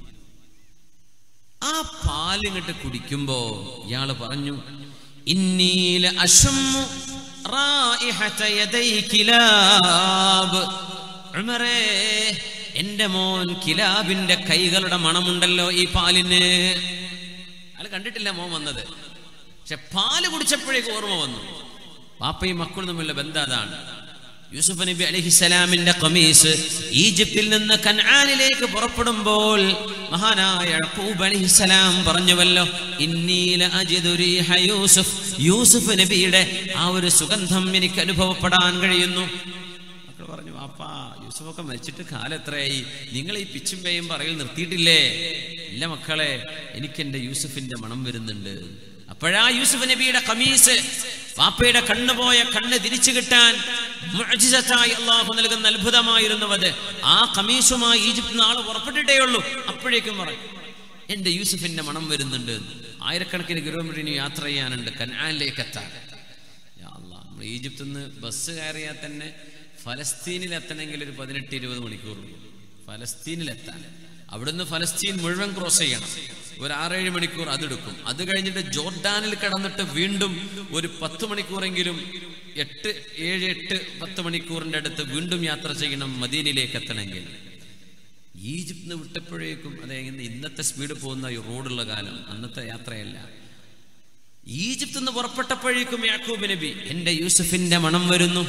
ആ പാല് ഇങ്ങോട്ട് കുടിക്കുമ്പോ ഇയാള് പറഞ്ഞു ഇന്നീല അശുമ്മു റായിഹത യദൈ കിലാബ് ഉമറേ എന്റെ മോൻ കിലാബിന്റെ കൈകളുടെ മണമുണ്ടല്ലോ ഈ പാലിന് അയാൾ കണ്ടിട്ടില്ല മോൻ വന്നത് പക്ഷെ പാല് കുടിച്ചപ്പോഴേക്ക് ഓർമ്മ വന്നു പാപ്പയും മക്കളും തമ്മിലുള്ള ബന്ധം അതാണ് യൂസുഫ് നബി അലഹിസലാമിന്റെ കമീസ് ഈജിപ്തിൽ നിന്ന് കൻആനിലേക്ക് പുറപ്പെടുമ്പോൾ മഹാനായ യഅഖൂബ് അലൈഹിസ്സലാം പറഞ്ഞുവല്ലോ ഇന്നീല അജിദു റീഹ യൂസുഫ് യൂസുഫ് നബിയുടെ ആ ഒരു സുഗന്ധം എനിക്ക് അനുഭവപ്പെടാൻ കഴിയുന്നു മക്കൾ പറഞ്ഞു വാപ്പാ യൂസുഫൊക്കെ മരിച്ചിട്ട് കാലം എത്രയായി നിങ്ങൾ ഈ പിച്ചും പേയും പറയൽ നിർത്തിയിട്ടില്ലേ ഇല്ല മക്കളെ എനിക്ക് എന്റെ യൂസുഫിന്റെ മണം വരുന്നുണ്ട് അപ്പോഴാ യൂസുഫ് നബിയുടെ കമീസ് വാപ്പയുടെ കണ്ണു പോയ കണ്ണ് തിരിച്ചു കിട്ടാൻ മുഅ്ജിസത്തായി അള്ളാഹു നൽകുന്ന അത്ഭുതമായിരുന്നു അത് ആ കമീസുമായി ഈജിപ്ത് നാളെ പുറപ്പെട്ടിട്ടേ ഉള്ളൂ അപ്പോഴേക്കും പറഞ്ഞു എന്റെ യൂസുഫിന്റെ മണം വരുന്നുണ്ട് ആയിരക്കണക്കിന് കിലോമീറ്റർ ഇനി യാത്ര ചെയ്യാനുണ്ട് കനാലിലേക്ക് എത്താൻ യാ അല്ലാ, നമ്മൾ ഈജിപ്തിൽ നിന്ന് ബസ് കയറിയാൽ തന്നെ ഫലസ്തീനിൽ എത്തണമെങ്കിൽ ഒരു പതിനെട്ട് ഇരുപത് മണിക്കൂർ ഫലസ്തീനിലെത്താൻ അവിടുന്ന് ഫലസ്തീൻ മുഴുവൻ ക്രോസ് ചെയ്യണം ഒരു ആറേഴ് മണിക്കൂർ അതെടുക്കും അത് കഴിഞ്ഞിട്ട് ജോർഡാനിൽ കിടന്നിട്ട് വീണ്ടും ഒരു പത്ത് മണിക്കൂറെങ്കിലും എട്ട് ഏഴ് എട്ട് പത്ത് മണിക്കൂറിന്റെ അടുത്ത് വീണ്ടും യാത്ര ചെയ്യണം മദീനയിലേക്ക് എത്തണമെങ്കിൽ ഈജിപ്തിന് വിട്ടപ്പോഴേക്കും അതെ ഇന്നത്തെ സ്പീഡ് പോകുന്ന ഈ റോഡുള്ള കാലം അന്നത്തെ യാത്രയല്ല ഈജിപ്തിൽ നിന്ന് പുറപ്പെട്ടപ്പോഴേക്കും യാക്കൂബ് നബി എന്റെ യൂസുഫിന്റെ മണം വരുന്നു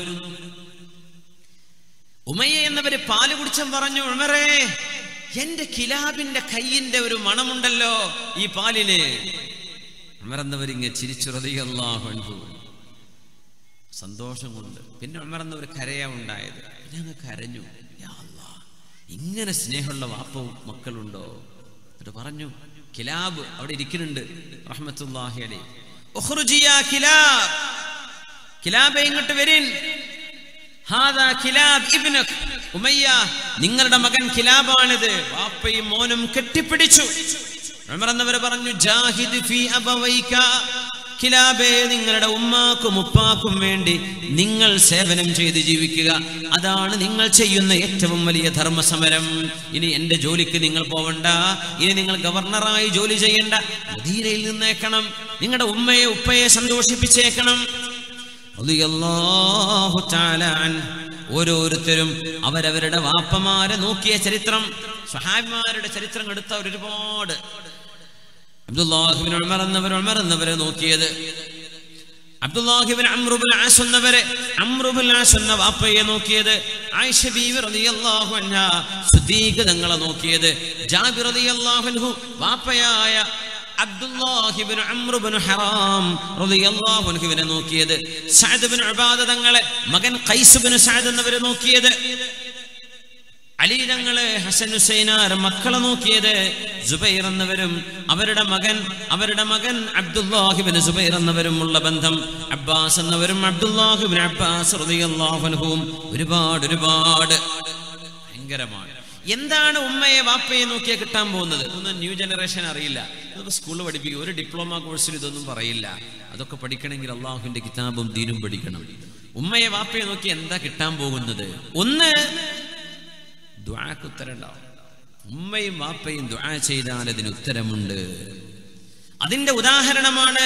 ഉമയ്യ എന്നവര് പാല് കുടിച്ചം പറഞ്ഞു ഉമറേ എന്റെ കിലാബിന്റെ കയ്യിന്റെ ഒരു മണമുണ്ടല്ലോ ഈ പാലിന് ഉമറന്നവരിങ്ങ ചിരിച്ചുറതിയല്ലാഹു സന്തോഷം കൊണ്ട് പിന്നെ ഉമറന്നവർ കരയാ ഉണ്ടായത് പിന്നെ അങ്ങ് കരഞ്ഞു യാ അല്ലാ, ഇങ്ങനെ സ്നേഹമുള്ള വാപ്പവും മക്കളുണ്ടോ എന്നിട്ട് പറഞ്ഞു കിലാബ് അവിടെ ഇരിക്കുന്നുണ്ട് റഹ്മത്തുല്ലാഹി അലൈ ഉഖ്റുജി യാ കിലാബ് കിലാബെ ഇങ്ങോട്ട് വരിൻ ഹാദാ കിലാബ് ഇബ്നുക് ഉമയ്യ നിങ്ങളുടെ മകൻ കിലാബാണിത് വാപ്പയും മോനും കെട്ടിപ്പിടിച്ചു ഉമർ എന്നവർ പറഞ്ഞു ജാഹിദ് ഫീ അബവൈക കിലാബേ നിങ്ങളുടെ ഉമ്മാക്കും ഉപ്പാക്കും വേണ്ടി നിങ്ങൾ സേവനം ചെയ്ത് ജീവിക്കുക അതാണ് നിങ്ങൾ ചെയ്യുന്ന ഏറ്റവും വലിയ ധർമ്മസമരം ഇനി എന്റെ ജോലിക്ക് നിങ്ങൾ പോവണ്ട ഇനി നിങ്ങൾ ഗവർണറായി ജോലി ചെയ്യേണ്ട മദീനയിൽ നിന്നേക്കണം നിങ്ങളുടെ ഉമ്മയെ ഉപ്പയെ സന്തോഷിപ്പിച്ചേക്കണം റളിയല്ലാഹു തആല അൻഹു. ഓരോരുത്തരും അവരവരുടെ വാപ്പമാരെ നോക്കിയ ചരിത്രം സ്വഹാബിമാരുടെ ചരിത്രം എടുത്തവർ ഒരുപാട് അബ്ദുല്ലാഹിബിൻ ഉമർ എന്നവർ ഉമർ എന്നവരെ നോക്കിയത് അബ്ദുല്ലാഹിബിൻ അമ്രുബുൽ ആസ് എന്നവരെ അമ്രുബുൽ ആസ് എന്ന വാപ്പയെ നോക്കിയത് ആയിഷ ബീവി റളിയല്ലാഹു അൻഹ സുദീഖ് തങ്ങളെ നോക്കിയത് ജാബിർ റളിയല്ലാഹു അൻഹു വാപ്പയായ അബ്ദുല്ലാഹിബിൻ അമ്രുബിൻ ഹറാം റളിയല്ലാഹു അൻഹുവിനെ നോക്കിയത് സഅദ് ബിൻ ഉബാദ തങ്ങളെ മകൻ ഖൈസ് ബിൻ സഅദ് എന്നവരെ നോക്കിയത് അലി തങ്ങള് ഹസൻ ഹുസൈനാർ മക്കളെ നോക്കിയത് ജുബൈർ എന്നവരും അവരുടെ മകൻ അവരുടെ മകൻ അബ്ദുല്ലാഹിബിൻ സുബൈർ എന്നവരും ഉള്ള ബന്ധം അബ്ബാസ് എന്നവരും അബ്ദുല്ലാഹിബിൻ അബ്ബാസ് റളിയല്ലാഹു അൻഹുവും ഒരുപാട് ഒരുപാട് ഭയങ്കരമാണ് എന്താണ് ഉമ്മയെ വാപ്പയെ നോക്കിയാൽ കിട്ടാൻ പോകുന്നത് ഇതൊന്നും ന്യൂ ജനറേഷൻ അറിയില്ല ഇതൊക്കെ സ്കൂളിൽ പഠിപ്പിക്കും ഒരു ഡിപ്ലോമ കോഴ്സിൽ ഇതൊന്നും പറയില്ല അതൊക്കെ പഠിക്കണമെങ്കിൽ അള്ളാഹുവിന്റെ കിതാബും ദീനും പഠിക്കണം ഉമ്മയെ വാപ്പയെ നോക്കി എന്താ കിട്ടാൻ പോകുന്നത് ഒന്ന് ദുആക്ക് ഉത്തരം ഉണ്ടാവും ഉമ്മയും വാപ്പയും ദുആ ചെയ്താൽ അതിന് ഉത്തരമുണ്ട് അതിന്റെ ഉദാഹരണമാണ്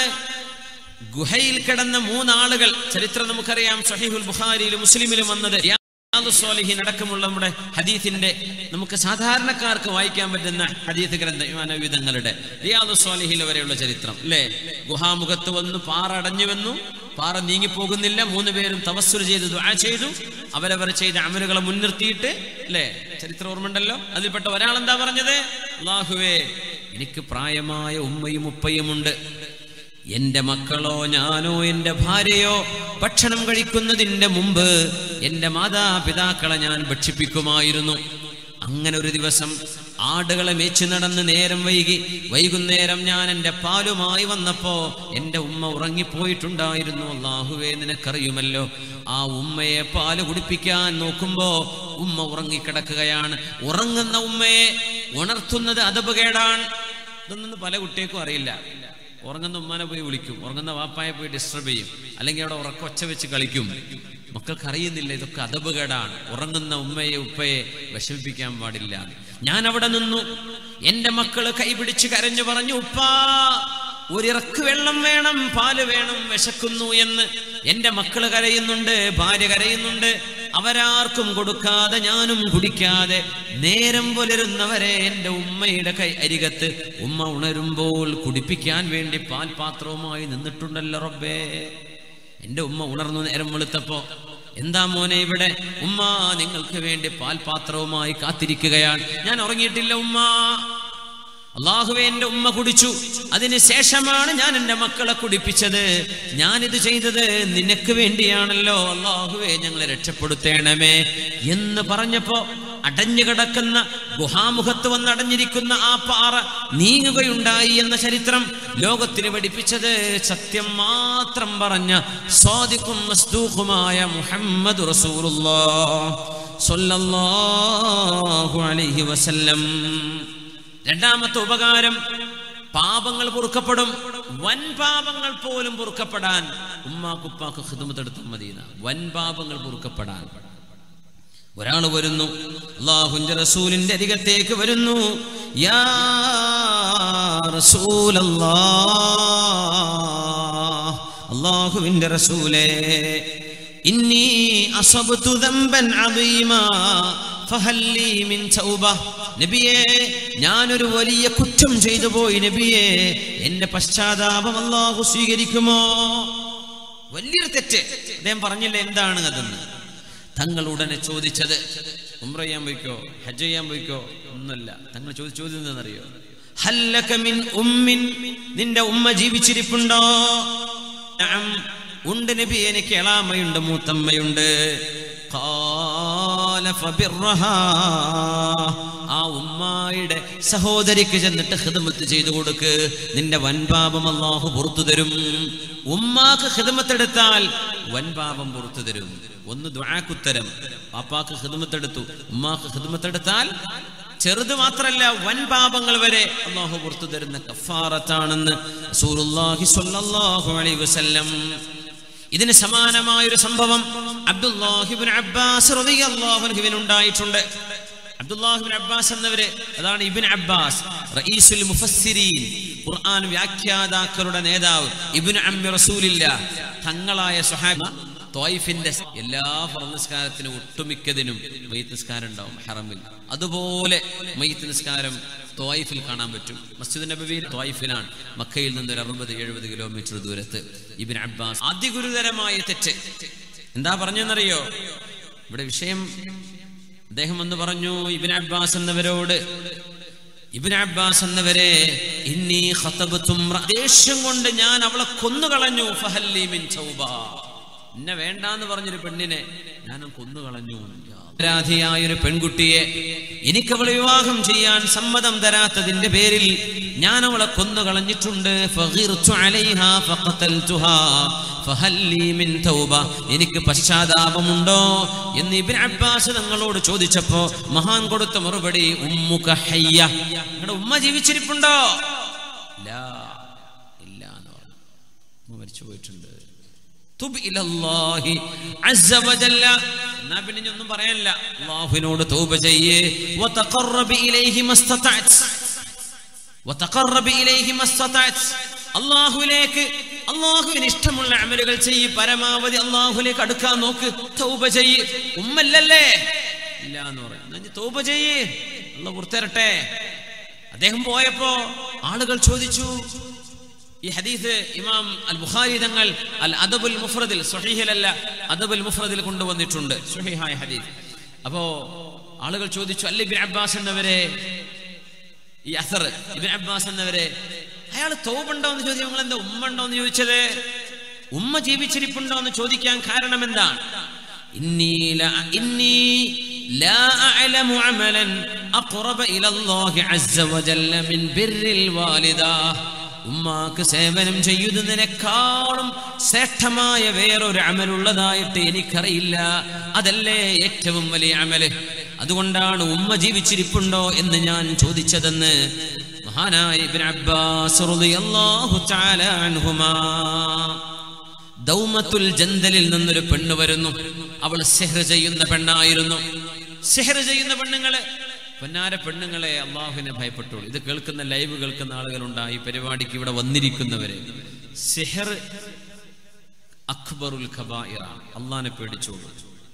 ഗുഹയിൽ കിടന്ന മൂന്നാളുകൾ ചരിത്രം നമുക്കറിയാം സഹീഹുൽ ബുഖാരിയിലും മുസ്ലിമിലും വന്നത് റിയാദു സ്വാലിഹീൻ അടക്കമുള്ള നമ്മുടെ ഹദീത്തിന്റെ നമുക്ക് സാധാരണക്കാർക്ക് വായിക്കാൻ പറ്റുന്ന ഹദീത്ത് ഗ്രന്ഥ ഇമാനവിധങ്ങളുടെ റിയാദു സ്വാലിഹിൽ വരെയുള്ള ചരിത്രം അല്ലേ ഗുഹാമുഖത്ത് വന്നു പാറ അടഞ്ഞുവെന്നു പാറ നീങ്ങിപ്പോകുന്നില്ല മൂന്ന് പേരും തവസ്സുർ ചെയ്ത് ദുആ ചെയ്തു അവരവർ ചെയ്ത അമലുകളെ മുൻനിർത്തിയിട്ട് അല്ലേ ചരിത്രം ഓർമ്മയുണ്ടല്ലോ അതിൽപ്പെട്ട ഒരാൾ എന്താ പറഞ്ഞത് അള്ളാഹുവേ എനിക്ക് പ്രായമായ ഉമ്മയും ഉപ്പയുമുണ്ട് എന്റെ മക്കളോ ഞാനോ എന്റെ ഭാര്യയോ ഭക്ഷണം കഴിക്കുന്നതിന്റെ മുമ്പ് എന്റെ മാതാപിതാക്കളെ ഞാൻ ഭക്ഷിപ്പിക്കുമായിരുന്നു അങ്ങനെ ഒരു ദിവസം ആടുകളെ മേച്ചു നടന്ന് നേരം വൈകി വൈകുന്നേരം ഞാൻ എൻ്റെ പാലുമായി വന്നപ്പോ എൻ്റെ ഉമ്മ ഉറങ്ങിപ്പോയിട്ടുണ്ടായിരുന്നു അള്ളാഹുവേ നിനക്കറിയുമല്ലോ ആ ഉമ്മയെ പാല് കുടിപ്പിക്കാൻ നോക്കുമ്പോ ഉമ്മ ഉറങ്ങിക്കിടക്കുകയാണ് ഉറങ്ങുന്ന ഉമ്മയെ ഉണർത്തുന്നത് അതപകേടാണ് ഇതൊന്നും പല കുട്ടികൾക്കും അറിയില്ല ഉറങ്ങുന്ന ഉമ്മാനെ പോയി വിളിക്കും ഉറങ്ങുന്ന വാപ്പായെ പോയി ഡിസ്റ്റർബ് ചെയ്യും അല്ലെങ്കിൽ അവിടെ ഉറക്ക ഒച്ച വെച്ച് കളിക്കും മക്കൾക്ക് അറിയുന്നില്ല ഇതൊക്കെ അതപകേടാണ് ഉറങ്ങുന്ന ഉമ്മയെ ഉപ്പയെ വിഷമിപ്പിക്കാൻ പാടില്ല ഞാൻ അവിടെ നിന്നു എന്റെ മക്കള് കൈപിടിച്ച് കരഞ്ഞു പറഞ്ഞു ഉപ്പാ ഒരിറക്ക് വെള്ളം വേണം പാല് വേണം വിശക്കുന്നു എന്ന് എന്റെ മക്കള് കരയുന്നുണ്ട് ഭാര്യ കരയുന്നുണ്ട് അവരാർക്കും കൊടുക്കാതെ ഞാനും കുടിക്കാതെ നേരം പുലരുന്നവരെ എൻ്റെ ഉമ്മയുടെ കൈ അരികത്ത് ഉമ്മ ഉണരുമ്പോൾ കുടിപ്പിക്കാൻ വേണ്ടി പാൽപാത്രവുമായി നിന്നിട്ടുണ്ടല്ലോ റബ്ബേ എൻ്റെ ഉമ്മ ഉണർന്നു നേരം വെളുത്തപ്പോ എന്താ മോനെ ഇവിടെ ഉമ്മ നിങ്ങൾക്ക് വേണ്ടി പാൽപാത്രവുമായി കാത്തിരിക്കുകയാണ് ഞാൻ ഉറങ്ങിയിട്ടില്ല ഉമ്മ അള്ളാഹുവെ എൻ്റെ ഉമ്മ കുടിച്ചു അതിന് ശേഷമാണ് ഞാൻ എൻ്റെ മക്കളെ കുടിപ്പിച്ചത് ഞാനിത് ചെയ്തത് നിനക്ക് വേണ്ടിയാണല്ലോ അള്ളാഹുവെ ഞങ്ങളെ രക്ഷപ്പെടുത്തേണമേ എന്ന് പറഞ്ഞപ്പോ അടഞ്ഞു കിടക്കുന്ന ഗുഹാമുഖത്ത് വന്ന് അടഞ്ഞിരിക്കുന്ന ആ പാറ നീങ്ങുകയുണ്ടായി എന്ന ചരിത്രം ലോകത്തിന് പഠിപ്പിച്ചത് സത്യം മാത്രം പറഞ്ഞ സ്വാദിക്കും മസ്തൂഖുമായ മുഹമ്മദ് റസൂലുള്ളാഹ് സ്വല്ലല്ലാഹു അലൈഹി വസല്ലം രണ്ടാമത്തെ ഉപകാരം പാപങ്ങൾ പൊറുക്കപ്പെടും വൻ പാപങ്ങൾ പോലും പൊറുക്കപ്പെടാൻ ഉമ്മാക്കുപ്പാക്ക് ഹിദമത്തെടുത്ത മദീന വൻ പാപങ്ങൾ പൊറുക്കപ്പെടാൻ ഒരാൾ വരുന്നു അള്ളാഹുന്റെ റസൂലിന്റെ അരികത്തേക്ക് വരുന്നു യാ റസൂലല്ലാ അള്ളാഹുവിന്റെ റസൂലേ ഇന്നി അസബ്തു ദംബൻ അദീമാ ഫഹല്ലി മിൻ തൗബ നബിയേ ഞാനൊരു വലിയ കുറ്റം ചെയ്തു പോയി നബിയേ എന്റെ പശ്ചാത്താപം അള്ളാഹു സ്വീകരിക്കുമോ വലിയൊരു തെറ്റ് അദ്ദേഹം പറഞ്ഞില്ല എന്താണ് അതെന്ന് തങ്ങൾ ഉടനെ ചോദിച്ചത് ഉംറ ചെയ്യാൻ പോയിക്കോ ഹജ്ജ് ചെയ്യാൻ പോയിക്കോ ഒന്നുമല്ല തങ്ങൾ ചോദിച്ച ചോദ്യം എന്താണെന്നറിയോ ഹല്ലക മിൻ ഉമ്മിൻ നിന്റെ ഉമ്മ ജീവിച്ചിരിപ്പുണ്ടോ നഅം. ഉണ്ട് നബി എനിക്ക് എളാമയുണ്ട് മൂത്തമ്മയുണ്ട് ഖാല ഫബിർറഹാ. ആ ഉമ്മായുടെ സഹോദരിക്ക് ചെന്നിട്ട് ഹിദമത്ത് ചെയ്തു കൊടുക്ക് നിന്റെ വൻപാപം അള്ളാഹു പുറത്തു തരും ഉമ്മാക്ക് ഹിദമത്തെടുത്താൽ വൻപാപം പുറത്തു തരും ഒന്ന് ദ്വാക്കുത്തരം പാപ്പാക്ക് ഹിദമത്തെടുത്തു ഉമ്മാക്ക് ഹിദമത്തെടുത്താൽ ചെറുത് മാത്രല്ല വൻ പാപങ്ങൾ വരെ അള്ളാഹു പുറത്തു തരുന്ന കഫാറത്താണെന്ന് റസൂലുള്ളാഹി സ്വല്ലല്ലാഹു അലൈഹി വസല്ലം ഇതിന് സമാനമായ ഒരു സംഭവം അബ്ദുല്ലാഹിബിൻ അബ്ബാസ് റളിയല്ലാഹു അൻഹുവിന് ഉണ്ടായിട്ടുണ്ട് അബ്ദുല്ലാഹിബിൻ അബ്ബാസ് എന്നവര് അതാണ് ഇബിൻ അബ്ബാസ് റഈസുൽ മുഫസ്സിരീൻ ഖുർആൻ വ്യാഖ്യാതാക്കളുടെ നേതാവ് ഇബ്നു അമ്മി റസൂലില്ല തങ്ങളായ സുഹാബ തോയിഫിന്റെ എല്ലാ ഫറനിസ്കാരത്തിനും ഒട്ടുമിക്കതിനും മയ്യത്ത് നിസ്കാരം ഉണ്ടാവും ഹറമിൽ അതുപോലെ മയ്യത്ത് നിസ്കാരം തോയിഫിൽ കാണാൻ പറ്റും മസ്ജിദ് നബവിയിൽ തോയിഫിലാണ് മക്കയിൽ നിന്ന് ഒരു അറുപത് എഴുപത് കിലോമീറ്റർ ദൂരത്ത് ഇബിൻ അബ്ബാസ് അതിഗുരുതരമായ തെറ്റ് എന്താ പറഞ്ഞെന്നറിയോ ഇവിടെ വിഷയം അദ്ദേഹം എന്ന് പറഞ്ഞു ഇബിൻ അബ്ബാസ് എന്നവരോട് ഇബിൻ അബ്ബാസ് എന്നവരെ ഇന്നീ ഖതബത്തും ദേഷ്യം കൊണ്ട് ഞാൻ അവളെ കൊന്നുകളഞ്ഞു ഫഹല്ലി മിൻ ചൗബ എന്നെ വേണ്ടാന്ന് പറഞ്ഞൊരു പെണ്ണിനെ ഞാൻ കൊന്നുകളഞ്ഞു രാധിയായ ഒരു പെൺകുട്ടിയെ എനിക്കവളെ വിവാഹം ചെയ്യാൻ സമ്മതം തരാത്തതിന്റെ പേരിൽ ഞാൻ അവളെ കൊന്നുകളഞ്ഞിട്ടുണ്ട് ഫഗിർതു അലൈഹാ ഫഖതൽതുഹാ ഫഹല്ലി മിൻ തൗബ എനിക്ക് പശ്ചാത്താപമുണ്ടോ എന്ന് ഇബ്നു അബ്ബാസ് തങ്ങളോട് ചോദിച്ചപ്പോ മഹാൻ കൊടുത്ത മറുപടി ഉമ്മുക ഹയ്യ നിങ്ങളുടെ ഉമ്മ ജീവിച്ചിരിപ്പുണ്ടോ ലാ ഇല്ല എന്ന് പറഞ്ഞു ഉമ്മ മരിച്ചു പോയിട്ടുണ്ട് തുബ് ഇലല്ലാഹി അസ്സ വജല്ല എന്നാ പിന്നെ ഇനി ഒന്നും പറയാനില്ല അല്ലാഹുവിനോട് തൗബ ചെയ്യേ വതഖറബ് ഇലൈഹി മസ്തതഅത് വതഖറബ് ഇലൈഹി മസ്തതഅത് അല്ലാഹുവിലേക്ക് അള്ളാഹുവിന് ഇഷ്ടമുള്ള അമലുകൾ ചെയ്യ് പരമാവധി അള്ളാഹുലേക്ക് അടുക്കാൻ നോക്ക് തൗബ ചെയ്യ് ഉമ്മല്ലല്ലേ ഇല്ല എന്ന് പറയും എന്നാ ഇനി തൗബ ചെയ്യ് അള്ള പുറത്തിരട്ടെ അദ്ദേഹം പോയപ്പോ ആളുകൾ ചോദിച്ചു ഈ ഹദീസ് ഇമാം അൽ ബുഖാരി തങ്ങൾ അൽ അദബുൽ മുഫ്രദിൽ സ്വഹീഹിലല്ല അദബുൽ മുഫ്രദിൽ കൊണ്ടുവന്നിട്ടുണ്ട് സ്വഹീഹായ ഹദീസ് അപ്പോ ആളുകൾ ചോദിച്ചു അല്ല ഇബിൻ അബ്ബാസ് എന്നവരെ ഈ അസർ ഇബിൻ അബ്ബാസ് എന്നവരെ അയാൾ തോവുണ്ടോ എന്ന് ചോദിച്ചു നിങ്ങൾ എന്താ ഉമ്മ ഉണ്ടോ എന്ന് ചോദിച്ചത് ഉമ്മ ജീവിച്ചിരിപ്പുണ്ടോ എന്ന് ചോദിക്കാൻ കാരണം എന്താണ് إني لا إني لا أعلم عملا أقرب إلى الله عز وجل من بر الوالدة ഉമ്മാക്ക് സേവനം ചെയ്യുന്നതിനേക്കാളും ശ്രേഷ്ഠമായ വേറൊരു അമലുള്ളതായിട്ട് എനിക്കറിയില്ല അതല്ലേ ഏറ്റവും വലിയ അമല് അതുകൊണ്ടാണ് ഉമ്മ ജീവിച്ചിരിപ്പുണ്ടോ എന്ന് ഞാൻ ചോദിച്ചതെന്ന് മഹാനായ ഇബ്നു അബ്ബാസ് റളിയല്ലാഹു തആല അൻഹുമാ ദൗമത്തുൽ ജന്തലിൽ നിന്നൊരു പെണ്ണ് വരുന്നു അവൾ സെഹ്ർ ചെയ്യുന്ന പെണ്ണായിരുന്നു സെഹ്ർ ചെയ്യുന്ന പെണ്ണുങ്ങളെ പൊന്നാര പെണ്ണുങ്ങളെ അള്ളാഹുവിനെ ഭയപ്പെട്ടോളൂ ഇത് കേൾക്കുന്ന ലൈവ് കേൾക്കുന്ന ആളുകളുണ്ടായി പരിപാടിക്ക് ഇവിടെ വന്നിരിക്കുന്നവരെ സെഹർ അക്ബറുൽ ഖബായിറാണ് അള്ളാഹിനെ പേടിച്ചോളൂ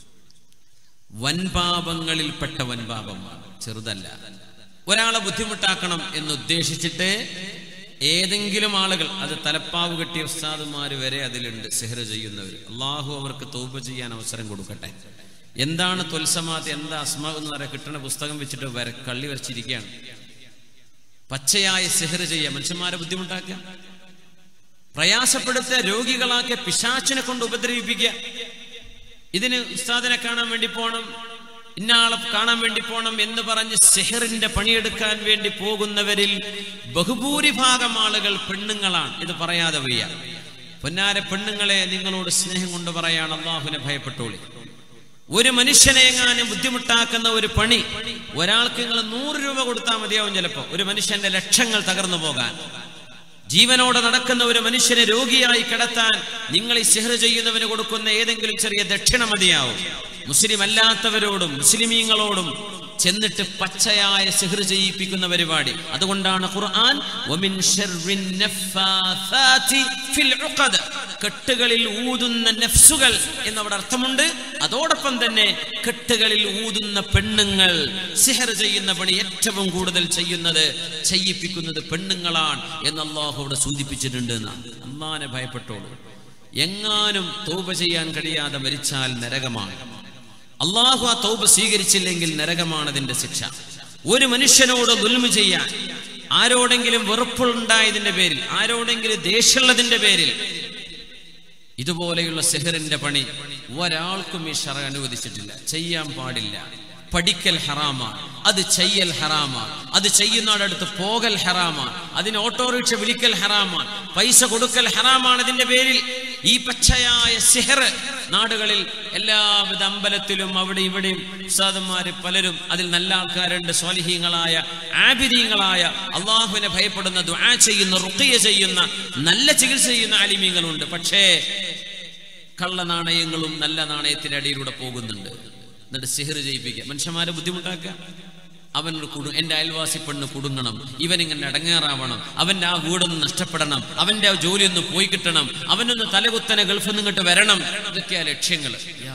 വൻപാപങ്ങളിൽപ്പെട്ട വൻപാപമാണ് ചെറുതല്ല ഒരാളെ ബുദ്ധിമുട്ടാക്കണം എന്ന് ഉദ്ദേശിച്ചിട്ട് ഏതെങ്കിലും ആളുകൾ അത് തലപ്പാവ് കെട്ടിയ ഉസ്താദുമാർ വരെ അതിലുണ്ട് സെഹർ ചെയ്യുന്നവർ അള്ളാഹു അവർക്ക് തോപ ചെയ്യാൻ അവസരം കൊടുക്കട്ടെ എന്താണ് തൊൽസമാത് എന്താ അസ്മാ എന്ന് പറയാൻ കിട്ടുന്ന പുസ്തകം വെച്ചിട്ട് വര കള്ളി വരച്ചിരിക്കുകയാണ് പച്ചയായ സെഹർ ചെയ്യുക മനുഷ്യന്മാരെ ബുദ്ധിമുട്ടാക്കുക പ്രയാസപ്പെടുത്തുക രോഗികളാക്കിയ പിശാച്ചിനെ കൊണ്ട് ഉപദ്രവിപ്പിക്കുക ഇതിന് ഉസ്താദിനെ കാണാൻ വേണ്ടി പോകണം ഇന്നാളെ കാണാൻ വേണ്ടി പോകണം എന്ന് പറഞ്ഞ് സെഹറിന്റെ പണിയെടുക്കാൻ വേണ്ടി പോകുന്നവരിൽ ബഹുഭൂരിഭാഗം ആളുകൾ പെണ്ണുങ്ങളാണ് ഇത് പറയാതെ വയ്യ പൊന്നാര പെണ്ണുങ്ങളെ നിങ്ങളോട് സ്നേഹം കൊണ്ട് പറയാണ് അള്ളാഹുവിനെ ഭയപ്പെട്ടോളി ഒരു മനുഷ്യനെ എങ്ങാനും ബുദ്ധിമുട്ടാക്കുന്ന ഒരു പണി ഒരാൾക്ക് നിങ്ങൾ നൂറ് രൂപ കൊടുത്താൽ മതിയാവും ചിലപ്പോ ഒരു മനുഷ്യന്റെ ലക്ഷങ്ങൾ തകർന്നു പോകാൻ ജീവനോടെ നടക്കുന്ന ഒരു മനുഷ്യനെ രോഗിയായി കിടത്താൻ നിങ്ങൾ ഈ സിഹർ ചെയ്യുന്നവന് കൊടുക്കുന്ന ഏതെങ്കിലും ചെറിയ ദക്ഷിണ മതിയാവും മുസ്ലിം അല്ലാത്തവരോടും മുസ്ലിമീങ്ങളോടും ചെന്നിട്ട് പച്ചയായ സിഹർ ചെയ്യിപ്പിക്കുന്ന പരിപാടി അതുകൊണ്ടാണ് ഖുർആൻ വമിൻ ശർറിൻ നഫ്ഫാഥാതി ഫിൽ ഉഖദ് കെട്ടുകളിൽ ഊതുന്ന നഫ്സുകൾ എന്നവിടെ അർത്ഥമുണ്ട് അതോടൊപ്പം തന്നെ കെട്ടുകളിൽ ഊതുന്ന പെണ്ണുങ്ങൾ സിഹർ ചെയ്യുന്ന പണി ഏറ്റവും കൂടുതൽ ചെയ്യുന്നത് ചെയ്യിപ്പിക്കുന്നത് പെണ്ണുങ്ങളാണ് എന്ന് അള്ളാഹു അവിടെ സൂചിപ്പിച്ചിട്ടുണ്ട് എന്നാണ് അള്ളാനെ ഭയപ്പെട്ടോളൂ എങ്ങാനും തൗബ ചെയ്യാൻ കഴിയാതെ മരിച്ചാൽ നരകമാണ് അള്ളാഹു ആ തൗബ സ്വീകരിച്ചില്ലെങ്കിൽ നരകമാണ് അതിന്റെ ശിക്ഷ ഒരു മനുഷ്യനോട് ദുൽമ ചെയ്യാൻ ആരോടെങ്കിലും വെറുപ്പുണ്ടായതിന്റെ പേരിൽ ആരോടെങ്കിലും ദേഷ്യമുള്ളതിന്റെ പേരിൽ ഇതുപോലെയുള്ള സെഹറിന്റെ പണി ഒരാൾക്കും ഈ ഷറ അനുവദിച്ചിട്ടില്ല ചെയ്യാൻ പാടില്ല പഠിക്കൽ ഹറാമാണ് അത് ചെയ്യൽ ഹറാമാണ് അത് ചെയ്യുന്നവരടുത്ത് പോകൽ ഹറാമാണ് അതിന് ഓട്ടോറിക്ഷ വിളിക്കൽ ഹറാമാണ് പൈസ കൊടുക്കൽ ഹറാമാണ് ഇതിന്റെ പേരിൽ ഈ പച്ചയായ സിഹർ നാടുകളിൽ എല്ലാവിധ അമ്പലത്തിലും അവിടെ ഇവിടെയും ഉസ്താദന്മാര് പലരും അതിൽ നല്ല ആൾക്കാരുണ്ട് സ്വാലിഹീങ്ങളായ ആബിദീങ്ങളായ അള്ളാഹുവിനെ ഭയപ്പെടുന്ന ദുആ ചെയ്യുന്ന റുക്കിയ ചെയ്യുന്ന നല്ല ചികിത്സ ചെയ്യുന്ന ആലിമീങ്ങളുണ്ട് പക്ഷേ കള്ള നാണയങ്ങളും നല്ല നാണയത്തിന്റെ അടിയിലൂടെ പോകുന്നുണ്ട് എന്നിട്ട് സിഹർ ചെയ്യിപ്പിക്കുക മനുഷ്യന്മാരെ ബുദ്ധിമുട്ടാക്കുക അവനൊരു കുടു എൻ്റെ അയൽവാസി പെണ്ണ് കുടുങ്ങണം ഇവൻ ഇങ്ങനെ അടങ്ങേറാവണം അവൻ്റെ ആ വീടൊന്ന് നഷ്ടപ്പെടണം അവൻ്റെ ആ ജോലി ഒന്ന് പോയി കിട്ടണം അവനൊന്ന് തലകുത്തനെ ഗൾഫിൽ നിന്ന് ഇങ്ങോട്ട് വരണം ഇതൊക്കെയാ ലക്ഷ്യങ്ങൾ